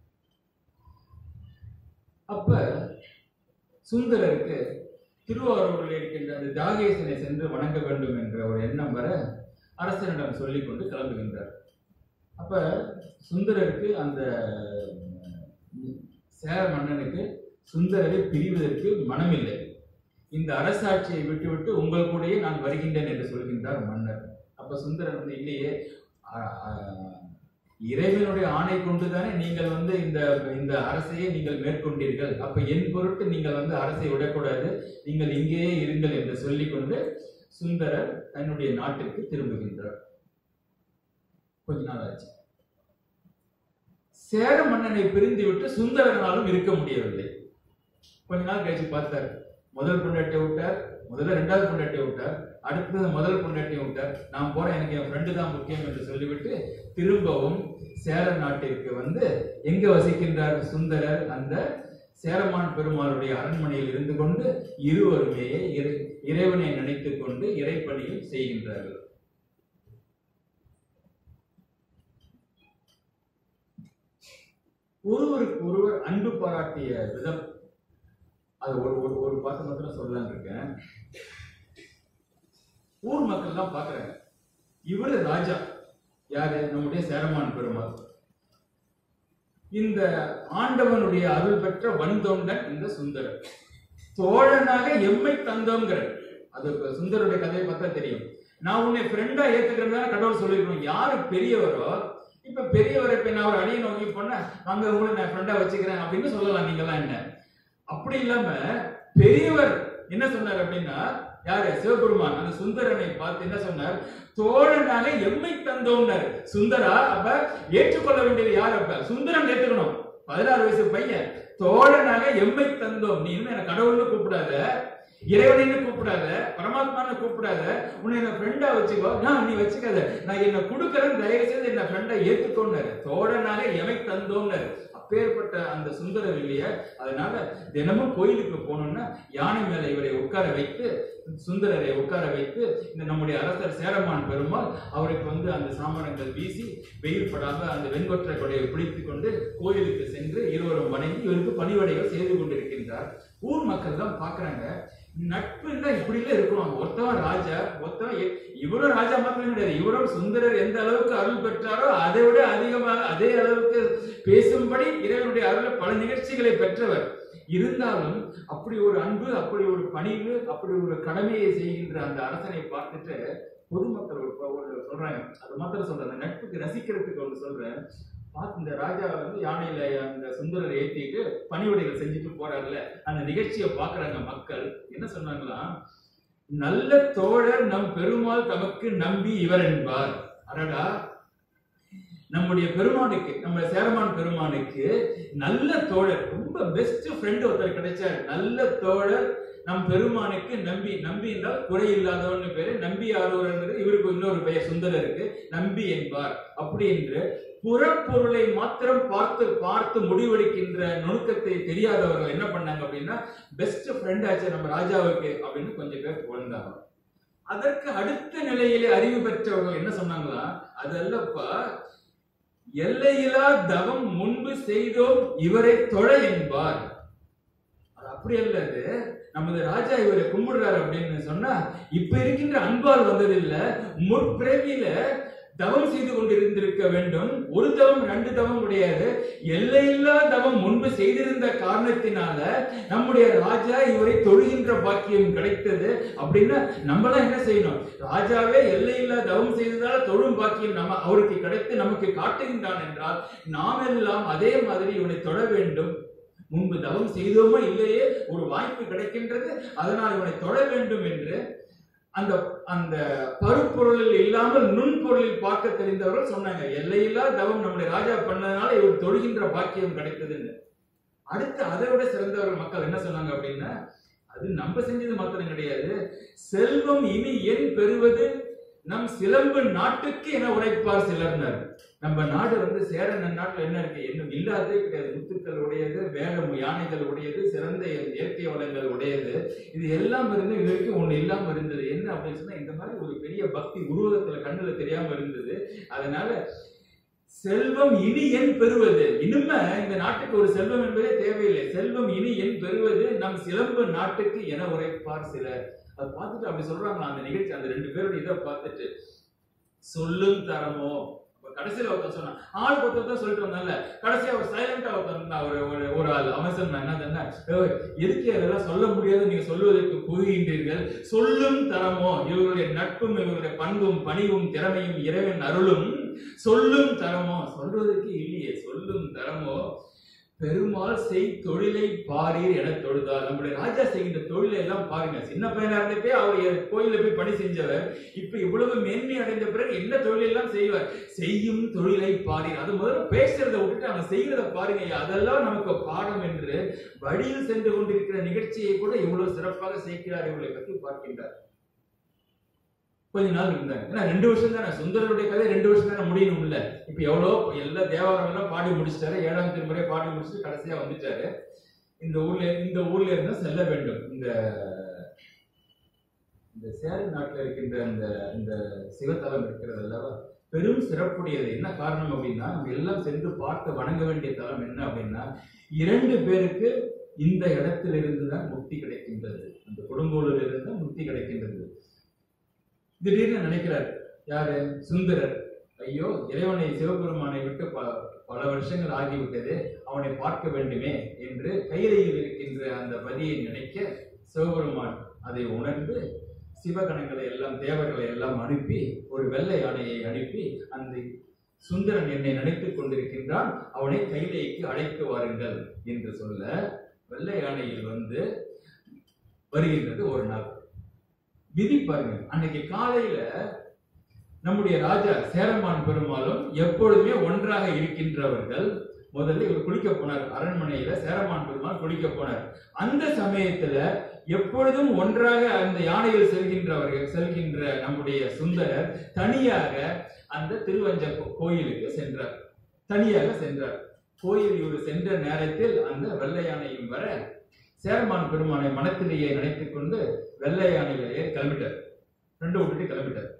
அப்ப சுந்தரருக்கு திருவாரூரில் இருக்கின்ற அந்த தியாகேசனை சென்று வணங்க வேண்டும் என்ற ஒரு எண்ணம் வர அரசனிடம் சொல்லிக் கொண்டு கிளம்புகின்றார் அப்ப சுந்தரருக்கு அந்த உம், சேர மன்னனுக்கு சுந்தரரை பிரிவதற்கு மனமில்லை இந்த அரசாட்சியை விட்டுவிட்டு உங்கள் கூடயே நான் வருகின்றேன் என்று சொல்கின்றார் மன்னர் அப்ப சுந்தரர் வந்து இல்லையே ஆ- ஆ- இறைவனுடைய ஆணை கொண்டுதானே நீங்கள் வந்து இந்த இந்த அரசையே நீங்கள் மேற்கொண்டீர்கள் அப்ப என் பொருட்டு நீங்கள் வந்து அரசை விடக்கூடாது நீங்கள் இங்கேயே இருங்கள் என்று சொல்லிக்கொண்டு சுந்தரர் தன்னுடைய நாட்டிற்கு திரும்புகின்றார் கொஞ்ச நாள் ஆச்சு சேர மன்னனை பிரிந்து விட்டு சுந்தரனாலும் இருக்க முடியவில்லை கொஞ்ச நாள் கழிச்சு பார்த்தார் முதல் பொண்டாட்டியை விட்டார் முதல்ல ரெண்டாவது பொண்டாட்டியை விட்டார் அடுத்தது முதல் பொண்டாட்டியை விட்டார் நான் போறேன் எனக்கு என் ஃப்ரெண்டு தான் முக்கியம் என்று சொல்லிவிட்டு திரும்பவும் சேர நாட்டிற்கு வந்து எங்க வசிக்கின்றார் சுந்தரர் அந்த சேரமான் பெருமாளுடைய அரண்மனையில் இருந்து கொண்டு இருவருமே இறை இறைவனை நினைத்துக் கொண்டு இறைப்பணியில் செய்கின்றார்கள் ஒருவருக்கு ஒருவர் அன்பு பாராட்டிய விதம் அது ஒரு ஒரு ஒரு பாட்டு மாத்திரம் சொல்லலாம்னு இருக்கேன் ஊர் மக்கள் தான் பாக்குறாங்க இவரு ராஜா யாரு நம்முடைய சேரமான் பெருமாள் இந்த ஆண்டவனுடைய அருள் பெற்ற வன்தொண்டன் இந்த சுந்தரர் தோழனாக எம்மை தந்தோங்கிற அது இப்ப சுந்தருடைய கதையை பார்த்தா தெரியும் நான் உன்னை ஃப்ரெண்டா ஏத்துக்கிறதா கடவுள் சொல்லிருக்கணும் யாரு பெரியவரோ இப்ப பெரியவரை இப்ப நான் ஒரு அடியை நோக்கி போனா அங்க உங்களை நான் ஃப்ரெண்டா வச்சுக்கிறேன் அப்படின்னு சொல்லலாம் நீங்கெல்லாம் என்ன அப்படி இல்லாம பெரியவர் என்ன சொன்னார் அப்படின்னா யாரு சிவபெருமான் அந்த சுந்தரனை பார்த்து என்ன சொன்னார் தோழனாக எம்மை தந்தோம்னார் சுந்தரா அப்ப ஏற்றுக்கொள்ள வேண்டியது யார் அப்ப சுந்தரன் ஏத்துக்கணும் பதினாறு வயசு பையன் தோழனாக எம்மை தந்தோம் நீ இன்னும் என்ன கடவுள்னு கூப்பிடாத இறைவனைன்னு கூப்பிடாத பரமாத்மான்னு கூப்பிடாத உன்னை என்ன ஃப்ரெண்டா வச்சுக்கோ நான் நீ வச்சுக்காத நான் என்ன கொடுக்கறேன் தயவு செய்து என்ன ஃப்ரெண்டா ஏத்துக்கோன்னாரு தோழனாக எமை தந்தோம்னாரு அப்பேற்பட்ட அந்த சுந்தரர் இல்லையா அதனால தினமும் கோயிலுக்கு போகணும்னா யானை மேல இவரை உட்கார வைத்து சுந்தரரை உட்கார வைத்து இந்த நம்முடைய அரசர் சேரமான் பெருமாள் அவருக்கு வந்து அந்த சாமரங்கள் வீசி வெயில் படாம அந்த வெண்கொற்றை கொடையை பிடித்துக் கொண்டு கோயிலுக்கு சென்று இருவரும் வணங்கி இவருக்கு பணிவடைகள் செய்து கொண்டிருக்கின்றார் ஊர் மக்கள் தான் பாக்குறாங்க நட்புன்னா இப்படிலாம் இருக்கணும் ஒருத்தவன் ராஜா ஒருத்தவன் எ- இவரும் ராஜா மாத்திரம் கிடையாது இவரும் சுந்தரர் எந்த அளவுக்கு அருள் பெற்றாரோ அதை விட அதிகமாக அதே அளவுக்கு பேசும்படி இறைவனுடைய அருள பல நிகழ்ச்சிகளை பெற்றவர் இருந்தாலும் அப்படி ஒரு அன்பு அப்படி ஒரு பணிவு அப்படி ஒரு கடமையை செய்கின்ற அந்த அரசனை பார்த்துட்டு பொதுமக்கள் ஒரு ஒரு சொல்றாங்க அது மாத்திரம் சொல்றேன் அந்த நட்புக்கு ரசிக்கிறதுக்கு ஒன்று சொல்றேன் பார்த்து இந்த ராஜா வந்து யானையில அந்த சுந்தரரை ஏத்திட்டு பணிவிடைகள் செஞ்சுட்டு போறாருல அந்த நிகழ்ச்சியை பார்க்கறாங்க மக்கள் என்ன சொன்னாங்களாம் நல்ல தோழர் நம் பெருமாள் தமக்கு நம்பி இவர் என்பார் அடடா நம்முடைய பெருமானுக்கு நம்ம சேரமான் பெருமானுக்கு நல்ல தோழர் ரொம்ப பெஸ்ட் ஃப்ரெண்ட் ஒருத்தர் கிடைச்சார் நல்ல தோழர் நம் பெருமானுக்கு நம்பி நம்பி என்றால் குறை இல்லாதவன்னு பேரு நம்பி ஆரூரங்கிறது இவருக்கு இன்னொரு பெயர் சுந்தரருக்கு நம்பி என்பார் அப்படி என்று புறப்பொருளை மாத்திரம் பார்த்து பார்த்து முடிவெடுக்கின்ற நுணுக்கத்தை தெரியாதவர்கள் என்ன பண்ணாங்க அப்படின்னா பெஸ்ட் ஃப்ரெண்ட் ஆச்சு நம்ம ராஜாவுக்கு அப்படின்னு கொஞ்சம் பேர் புகழ்ந்தாங்க அதற்கு அடுத்த நிலையிலே அறிவு பெற்றவர்கள் என்ன சொன்னாங்களா அதல்லப்பா எல்லையிலா தவம் முன்பு செய்தோம் இவரை தொழ என்பார் அது அப்படி அல்ல அது நமது ராஜா இவரை கும்பிடுறாரு அப்படின்னு சொன்னா இப்ப இருக்கின்ற அன்பால் வந்ததில்ல முற்பிறவியில தவம் செய்து கொண்டிருந்திருக்க வேண்டும் ஒரு தவம் ரெண்டு தவம் கிடையாது எல்லையில்லா தவம் முன்பு செய்திருந்த காரணத்தினால நம்முடைய ராஜா இவரை தொழுகின்ற பாக்கியம் கிடைத்தது அப்படின்னா நம்மளாம் என்ன செய்யணும் ராஜாவே எல்லையில்லா தவம் செய்ததால தொழும் பாக்கியம் நம்ம அவருக்கு கிடைத்து நமக்கு காட்டுகின்றான் என்றால் நாம் எல்லாம் அதே மாதிரி இவனை தொழ வேண்டும் முன்பு தவம் செய்தோமோ இல்லையே ஒரு வாய்ப்பு கிடைக்கின்றது அதனால் இவனை தொழ வேண்டும் என்று அந்த அந்த பருப்பொருளில் இல்லாமல் நுண்பொருளில் பார்க்க தெரிந்தவர்கள் சொன்னாங்க எல்லையில்லா தவம் நம்முடைய ராஜா பண்ணதுனால இவர் தொழுகின்ற பாக்கியம் கிடைத்ததுன்னு அடுத்து அதை விட சிறந்தவர்கள் மக்கள் என்ன சொன்னாங்க அப்படின்னா அது நம்ம செஞ்சது மாத்திரம் கிடையாது செல்வம் இனி என் பெறுவது நம் சிலம்பு நாட்டுக்கு என உரைப்பார் சிலர்னர் நம்ம நாடு வந்து சேர நாட்டுல என்ன இருக்கு இன்னும் இல்லாததே கிடையாது முத்துக்கள் உடையது வேகம் யானைகள் உடையது சிறந்த இயற்கை வளங்கள் உடையது இது எல்லாம் இருந்து இது வரைக்கும் ஒண்ணு இல்லாம இருந்தது என்ன அப்படின்னு சொன்னா இந்த மாதிரி ஒரு பெரிய பக்தி உருவகத்துல கண்ணுல தெரியாம இருந்தது அதனால செல்வம் இனி என் பெறுவது இனிமே இந்த நாட்டுக்கு ஒரு செல்வம் என்பதே தேவையில்லை செல்வம் இனி என் பெறுவது நம் சிலம்பு நாட்டுக்கு என உரைப்பார் சிலர் அதை பார்த்துட்டு அப்படி சொல்றாங்களா அந்த நிகழ்ச்சி அந்த ரெண்டு பேருடைய இதை பார்த்துட்டு சொல்லும் தரமோ அப்ப கடைசியில ஒருத்தன் சொன்னான் ஆள் ஒருத்தர் தான் சொல்லிட்டு வந்தால கடைசியா ஒரு சைலண்டா ஒருத்தன் இருந்தான் ஒரு ஒரு- ஒரு ஆள் அவன் சொன்னான் என்ன சொன்னா, "ஏய், எதுக்கு அதெல்லாம் சொல்ல முடியாது நீங்க சொல்வதற்கு புகுகின்றீர்கள் சொல்லும் தரமோ இவருடைய நட்பும் இவருடைய பண்பும் பணிவும் திறமையும் இறைவன் அருளும் சொல்லும் தரமோ சொல்வதற்கு இல்லையே சொல்லும் தரமோ பெருமாள் செய் தொழிலை பாரீர் என தொழுதார் நம்முடைய ராஜா செய்கின்ற தொழிலை எல்லாம் பாருங்க சின்ன பையனா இருந்தப்பே அவர் கோயில போய் பணி செஞ்சவர் இப்ப இவ்வளவு மேன்மை அடைந்த பிறகு என்ன தொழில் எல்லாம் செய்வார் செய்யும் தொழிலை பாரீர் அது முதல்ல பேசுறத விட்டுட்டு அவங்க செய்யறத பாருங்க ஐயா. அதெல்லாம் நமக்கு பாடம் என்று வழியில் சென்று கொண்டிருக்கிற நிகழ்ச்சியை கூட இவ்வளவு சிறப்பாக செய்கிறார் இவர்களை பற்றி பார்க்கின்றார் கொஞ்ச நாள் இருந்தாங்க ஏன்னா ரெண்டு வருஷம் தானே சுந்தரருடைய கதை ரெண்டு வருஷம் தானே முடியணும் இல்ல இப்ப எவ்வளோ எல்லா தேவாரம் எல்லாம் பாடி முடிச்சிட்டாரு ஏழாம் திருமுறை பாடி முடிச்சுட்டு கடைசியா வந்துட்டாரு இந்த ஊர்ல இந்த ஊர்ல இருந்தா செல்ல வேண்டும் இந்த இந்த சேலம் நாட்டுல இருக்கின்ற இந்த இந்த சிவத்தலம் இருக்கிறது அல்லவா பெரும் சிறப்புடையது என்ன காரணம் அப்படின்னா நம்ம எல்லாம் சென்று பார்த்து வணங்க வேண்டிய தலம் என்ன அப்படின்னா இரண்டு பேருக்கு இந்த இடத்திலிருந்து தான் முக்தி கிடைக்கின்றது அந்த கொடுங்கோலில் இருந்து முக்தி கிடைக்கின்றது திடீர்னு நினைக்கிறார் யாரு சுந்தரர் ஐயோ இறைவனை சிவபெருமானை விட்டு ப- பல வருஷங்கள் ஆகிவிட்டது அவனை பார்க்க வேண்டுமே என்று கையிலையில் இருக்கின்ற அந்த பதியை நினைக்க சிவபெருமான் அதை உணர்ந்து சிவகணங்களை எல்லாம் தேவர்களை எல்லாம் அனுப்பி ஒரு வெள்ளை யானையை அனுப்பி அந்த சுந்தரன் என்னை நினைத்துக் கொண்டிருக்கின்றான் அவனை கைலைக்கு அழைத்து வாருங்கள் என்று சொல்ல வெள்ளை யானையில் வந்து வருகின்றது ஒரு நாள் விதி பாருங்க அன்னைக்கு காலையில நம்முடைய ராஜா சேரமான் பெருமாளும் எப்பொழுதுமே ஒன்றாக இருக்கின்றவர்கள் முதல்ல இவர் குளிக்க போனார் அரண்மனையில சேரமான் பெருமாள் குளிக்க போனார் அந்த சமயத்துல எப்பொழுதும் ஒன்றாக அந்த யானையில் செல்கின்றவர்கள் செல்கின்ற நம்முடைய சுந்தரர் தனியாக அந்த திருவஞ்ச கோ- கோயிலுக்கு சென்றார் தனியாக சென்றார் கோயில் இவர் சென்ற நேரத்தில் அந்த வெள்ளை யானையும் வர சேரமான் பெருமானை மனத்திலேயே நினைத்துக் கொண்டு வெள்ளை யானையில ஏறி கிளம்பிட்டார் ரெண்டு விட்டுட்டு கிளம்பிட்டார்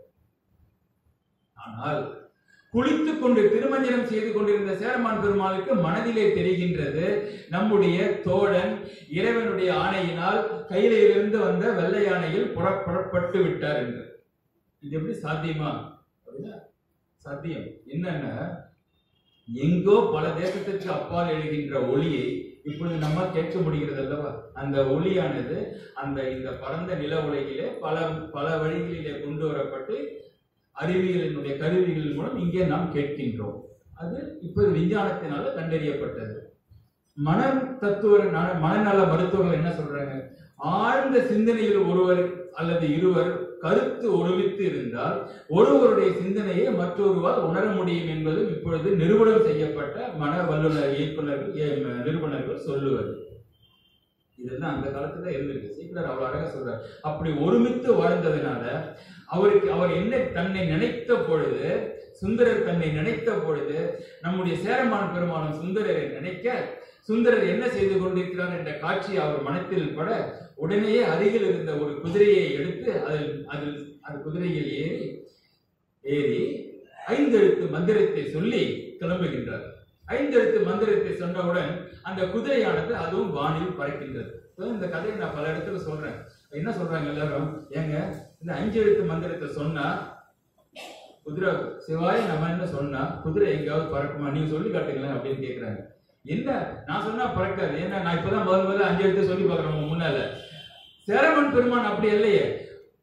ஆனால் குளித்துக் கொண்டு திருமஞ்சனம் செய்து கொண்டிருந்த சேரமான் பெருமாளுக்கு மனதிலே தெரிகின்றது நம்முடைய தோழன் இறைவனுடைய ஆணையினால் கையிலிருந்து வந்த வெள்ளை யானையில் புறப்படப்பட்டு விட்டார் என்று இது எப்படி சாத்தியமா அப்படின்னா சாத்தியம் என்னன்னா எங்கோ பல தேசத்திற்கு அப்பால் எழுகின்ற ஒளியை இப்பொழுது நம்ம கேட்க முடிகிறது அல்லவா அந்த ஒளியானது அந்த இந்த பரந்த நில உலகிலே பல பல வழிகளிலே கொண்டு வரப்பட்டு அறிவியலினுடைய கருவிகள் மூலம் இங்கே நாம் கேட்கின்றோம் அது இப்போது விஞ்ஞானத்தினால கண்டறியப்பட்டது மன தத்துவ நல- மனநல மருத்துவர்கள் என்ன சொல்றாங்க ஆழ்ந்த சிந்தனையில் ஒருவர் அல்லது இருவர் கருத்து ஒருமித்து இருந்தால் ஒருவருடைய சிந்தனையை மற்றொருவால் உணர முடியும் என்பது இப்பொழுது நிரூபணம் செய்யப்பட்ட மன வல்லுநர் இயக்குனர்கள் ஏ- நிறுவனர்கள் சொல்லுவது இதெல்லாம் அந்த காலத்துல இருந்திருக்கு சீக்கிரம் அவ்வளவு அழகா சொல்றார் அப்படி ஒருமித்து வாழ்ந்ததுனால அவருக்கு அவர் என்ன தன்னை நினைத்த பொழுது சுந்தரர் தன்னை நினைத்த பொழுது நம்முடைய சேரமான் பெருமானும் சுந்தரரை நினைக்க சுந்தரர் என்ன செய்து கொண்டிருக்கிறார் என்ற காட்சி அவர் மனத்தில் பட உடனேயே அருகில் இருந்த ஒரு குதிரையை எடுத்து அதில் அதில் அந்த குதிரையில் ஏறி ஏறி ஐந்தெழுத்து மந்திரத்தை சொல்லி கிளம்புகின்றார் ஐந்தெழுத்து மந்திரத்தை சொன்னவுடன் அந்த குதிரையானது அதுவும் வானில் பறக்கின்றது So, இந்த கதையை நான் பல இடத்துல சொல்றேன் என்ன சொல்றாங்க எல்லாரும் ஏங்க இந்த அஞ்சு எழுத்து மந்திரத்தை சொன்னா குதிரை சிவாய நமன்னு சொன்னா குதிரை எங்கேயாவது பறக்குமா நீங்க சொல்லி காட்டுங்களேன் அப்படின்னு கேக்குறாங்க என்ன நான் சொன்னா பறக்காது ஏன்னா நான் இப்பதான் முதல் முதல்ல அஞ்சு எழுத்து சொல்லி பார்க்கறேன் உங்க முன்னால சேரமன் பெருமான் அப்படி இல்லையே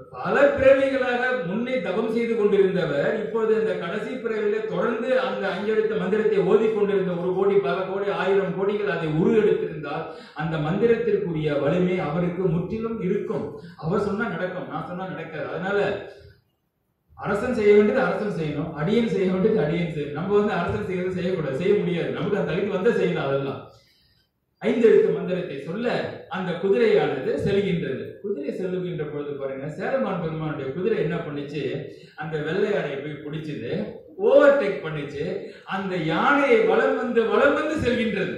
பல பிறவிகளாக முன்னே தவம் செய்து கொண்டிருந்தவர் இப்பொழுது இந்த கடைசி பிறவியில தொடர்ந்து அந்த அஞ்செழுத்த மந்திரத்தை ஓதிக் கொண்டிருந்த ஒரு கோடி பல கோடி ஆயிரம் கோடிகள் அதை உருவெடுத்திருந்தால் அந்த மந்திரத்திற்குரிய வலிமை அவருக்கு முற்றிலும் இருக்கும் அவர் சொன்னா நடக்கும் நான் சொன்னா நடக்காது அதனால அரசன் செய்ய வேண்டியது அரசன் செய்யணும் அடியன் செய்ய வேண்டியது அடியன் செய்யணும் நம்ம வந்து அரசன் செய்யறது செய்யக்கூடாது செய்ய முடியாது நமக்கு அந்த தகுதி வந்தா செய்யலாம் அதெல்லாம் ஐந்தெழுத்து மந்திரத்தை சொல்ல அந்த குதிரையானது செல்கின்றது குதிரை செல்லுகின்ற பொழுது பாருங்க சேரமான் பெருமானுடைய குதிரை என்ன பண்ணுச்சு அந்த வெள்ளை யானையை போய் பிடிச்சது ஓவர்டேக் பண்ணுச்சு அந்த யானையை வலம் வந்து வலம் வந்து செல்கின்றது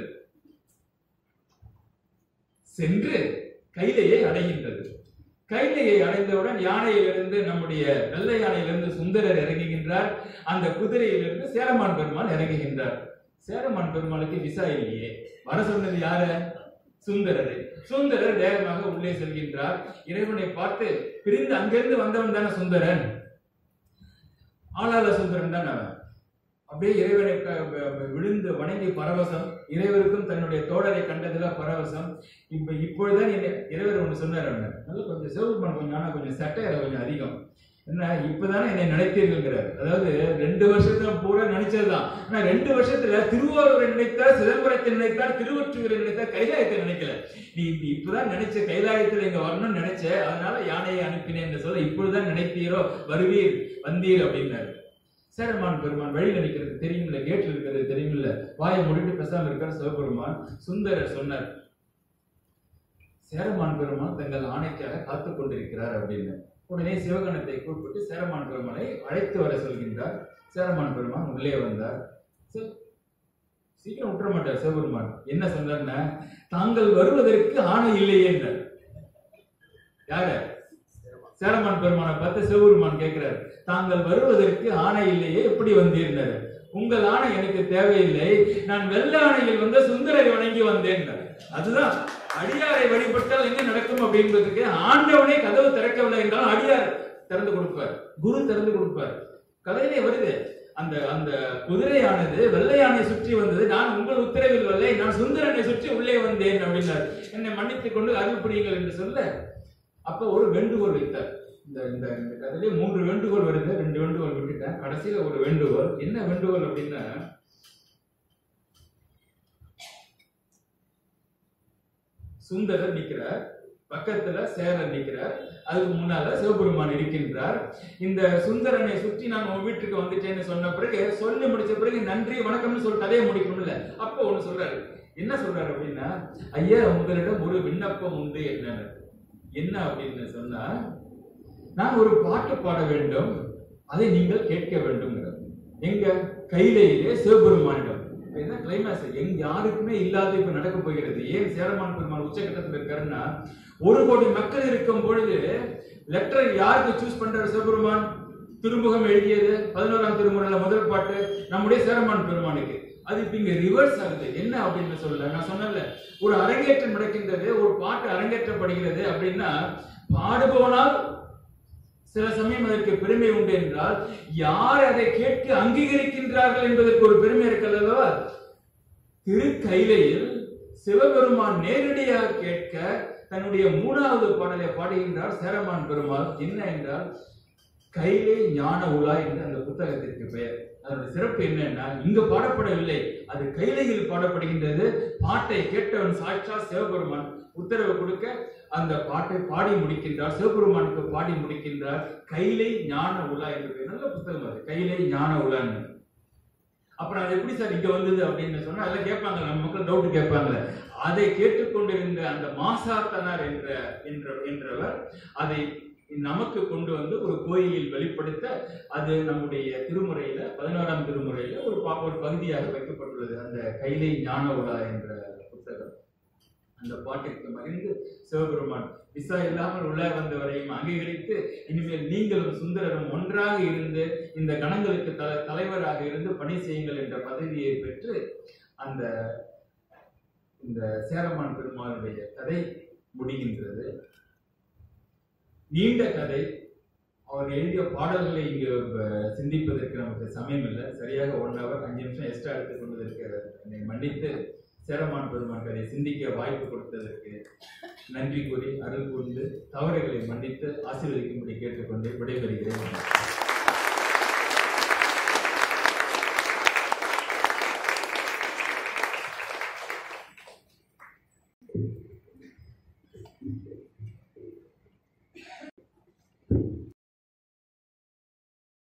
சென்று கைலையை அடைகின்றது கைலையை அடைந்தவுடன் யானையிலிருந்து நம்முடைய வெள்ளை யானையிலிருந்து சுந்தரர் இறங்குகின்றார் அந்த குதிரையிலிருந்து சேரமான் பெருமான் இறங்குகின்றார் சேரமான் பெருமாளுக்கு விசா இல்லையே வர சொன்னது யார சுந்தரர் சுந்தரர் வேகமாக உள்ளே செல்கின்றார் இறைவனை பார்த்து பிரிந்து அங்கிருந்து வந்தவன் தானே சுந்தரன் ஆளாள சுந்தரன் தான் அவன் அப்படியே இறைவனை க- வ- வ- விழுந்து வணங்கி பரவசம் இறைவருக்கும் தன்னுடைய தோழரை கண்டதுல பரவசம் இப்ப இப்பொழுதுதான் என்னை- இறைவர் ஒண்ணு சொன்னார் அவன நல்ல கொஞ்சம் சிவபெருமான் கொஞ்சம் ஆனா கொஞ்சம் சட்டையரை கொஞ்சம் அதிகம் என்ன இப்பதானே என்னை நினைத்தீர்கள்ங்கிறார் அதாவது ரெண்டு வருஷத்துல பூரா நினைச்சதுதான் ஆனா ரெண்டு வருஷத்துல திருவாரூரை நினைத்தார் சிதம்பரத்தை நினைத்தார் திருவொற்றியூரை நினைத்தார் கைலாயத்தை நினைக்கல நீ இப்ப- இப்பதான் நினைச்ச கைலாயத்துல இங்க வரணும்னு நினைச்ச அதனால யானையை அனுப்பினேன் என்று சொல்ல இப்பொழுதுதான் நினைத்தீரோ வருவீர் வந்தீர் அப்படின்னாரு சேரமான் பெருமான் வழியில் நிற்கிறது தெரியுமில்ல கேட்டில் இருக்கிறது தெரியுமில்ல வாயை முடிட்டு பேசாம இருக்கார் சிவபெருமான் சுந்தரர் சொன்னார் சேரமான் பெருமான் தங்கள் ஆணைக்காக காத்துக் கொண்டிருக்கிறார் அப்படின்னு உடனே சிவகணத்தை கூப்பிட்டு சேரமான் பெருமானை அழைத்து வர சொல்கின்றார் சேரமான் பெருமான் உள்ளே வந்தார் சரி, சீக்கிரம் விட்டுற மாட்டார் சிவபெருமான் என்ன சொன்னார்னா தாங்கள் வருவதற்கு ஆணை இல்லையே என்றார் யாரு சேரமான் பெருமானை பார்த்து சிவபெருமான் கேட்கிறார் தாங்கள் வருவதற்கு ஆணை இல்லையே எப்படி வந்தீர்னர் உங்கள் ஆணை எனக்கு தேவையில்லை நான் வெள்ள ஆணையில் வந்து சுந்தரை வணங்கி வந்தேன் அதுதான் அடியாரை வழிபட்டால் என்ன நடக்கும் அப்படின்றதுக்கு ஆண்டவனே கதவு திறக்கவில்லை என்றால் அடியார் திறந்து கொடுப்பார் குரு திறந்து கொடுப்பார் கதையிலே வருது அந்த அந்த குதிரையானது வெள்ளை யானை சுற்றி வந்தது நான் உங்கள் உத்தரவில் வரலை நான் சுந்தரனை சுற்றி உள்ளே வந்தேன் அப்படின்னார் என்னை மன்னித்துக் கொண்டு அருள் புரியுங்கள் என்று சொல்ல அப்ப ஒரு வேண்டுகோள் வைத்தார் இந்த இந்த இந்த கதையிலே மூன்று வேண்டுகோள் வருது ரெண்டு வேண்டுகோள் விட்டுட்டேன் கடைசியில ஒரு வேண்டுகோள் என்ன வேண்டுகோள் அப்படின்னா சுந்தரர் நிற்கிறார் பக்கத்துல சேரர் நிற்கிறார் அதுக்கு முன்னால சிவபெருமான் இருக்கின்றார் இந்த சுந்தரனை சுற்றி நான் உன் வீட்டுக்கு வந்துட்டேன்னு சொன்ன பிறகு சொல்லி முடிச்ச பிறகு நன்றி வணக்கம்னு சொல்லி கதையை முடிக்கணும்ல அப்போ ஒண்ணு சொல்றாரு என்ன சொல்றாரு அப்படின்னா ஐயா உங்களிடம் ஒரு விண்ணப்பம் உண்டு என்னன்னு என்ன அப்படின்னு சொன்னா நான் ஒரு பாட்டு பாட வேண்டும் அதை நீங்கள் கேட்க வேண்டும்ங்கிறது எங்க கையிலேயே சிவபெருமானிடம் இதுதான் கிளைமேக்ஸ் எங்க யாருக்குமே இல்லாத இப்ப நடக்க போகிறது ஏன் சேரமான் பெருமாள் உச்சகட்டத்தில் இருக்காருன்னா ஒரு கோடி மக்கள் இருக்கும் பொழுது லெட்டர் யாருக்கு சூஸ் பண்றாரு சிவபெருமான் திருமுகம் எழுதியது பதினோராம் திருமுறையில முதல் பாட்டு நம்முடைய சேரமான் பெருமானுக்கு அது இப்ப இங்க ரிவர்ஸ் ஆகுது என்ன அப்படின்னு சொல்ல நான் சொன்னேன்ல ஒரு அரங்கேற்றம் நடக்கின்றது ஒரு பாட்டு அரங்கேற்றப்படுகிறது அப்படின்னா பாடுபவனால் சில சமயம் அதற்கு பெருமை உண்டு என்றால் யார் அதை கேட்க அங்கீகரிக்கின்றார்கள் என்பதற்கு ஒரு பெருமை இருக்கிறது அல்லவா திருக்கைலையில் சிவபெருமான் நேரடியாக கேட்க தன்னுடைய மூணாவது பாடலை பாடுகின்றார் சேரமான் பெருமாள் என்ன என்றால் கைலை ஞான உலா என்று அந்த புத்தகத்திற்கு பெயர் அதனுடைய சிறப்பு என்னன்னா இங்க பாடப்படவில்லை அது கைலையில் பாடப்படுகின்றது பாட்டை கேட்டவன் சாட்சா சிவபெருமான் உத்தரவு கொடுக்க அந்த பாட்டை பாடி முடிக்கின்றார் சிவபெருமானுக்கு பாடி முடிக்கின்றார் கைலை ஞான உலா என்று பெயர். நல்ல புத்தகம் அது கைலை ஞான உலான்னு அப்புறம் அது எப்படி சார் இங்க வந்தது அப்படின்னு சொன்னா அதெல்லாம் கேட்பாங்க நம்ம மக்கள் டவுட் கேட்பாங்க அதை கேட்டுக்கொண்டிருந்த அந்த மாசாத்தனார் என்ற என்ற என்றவர் அதை நமக்கு கொண்டு வந்து ஒரு கோயிலில் வெளிப்படுத்த அது நம்முடைய திருமுறையில பதினோராம் திருமுறையில ஒரு பா- ஒரு பகுதியாக வைக்கப்பட்டுள்ளது அந்த கைலை ஞான உலா என்ற புத்தகம் அந்த பாட்டிற்கு மகிழ்ந்து சிவபெருமான் விசா இல்லாமல் உள்ள வந்தவரையும் அங்கீகரித்து இனிமேல் நீங்களும் சுந்தரரும் ஒன்றாக இருந்து இந்த கணங்களுக்கு தல தலைவராக இருந்து பணி செய்யுங்கள் என்ற பதவியை பெற்று அந்த இந்த சேரமான் பெருமாளுடைய கதை முடிகின்றது நீண்ட கதை அவர் எழுதிய பாடல்களை இங்கு அஹ், சிந்திப்பதற்கு நமக்கு சமயம் இல்லை சரியாக ஒன் ஹவர் அஞ்சு நிமிஷம் எக்ஸ்ட்ரா எடுத்துக் கொண்டதற்கு என்னை மன்னித்து சேரமான் பெருமான் கதை சிந்திக்க வாய்ப்பு கொடுத்ததற்கு நன்றி கூறி அருள் கூர்ந்து தவறுகளை மன்னித்து ஆசீர்வதிக்கும்படி கேட்டுக்கொண்டு விடைபெறுகிறேன்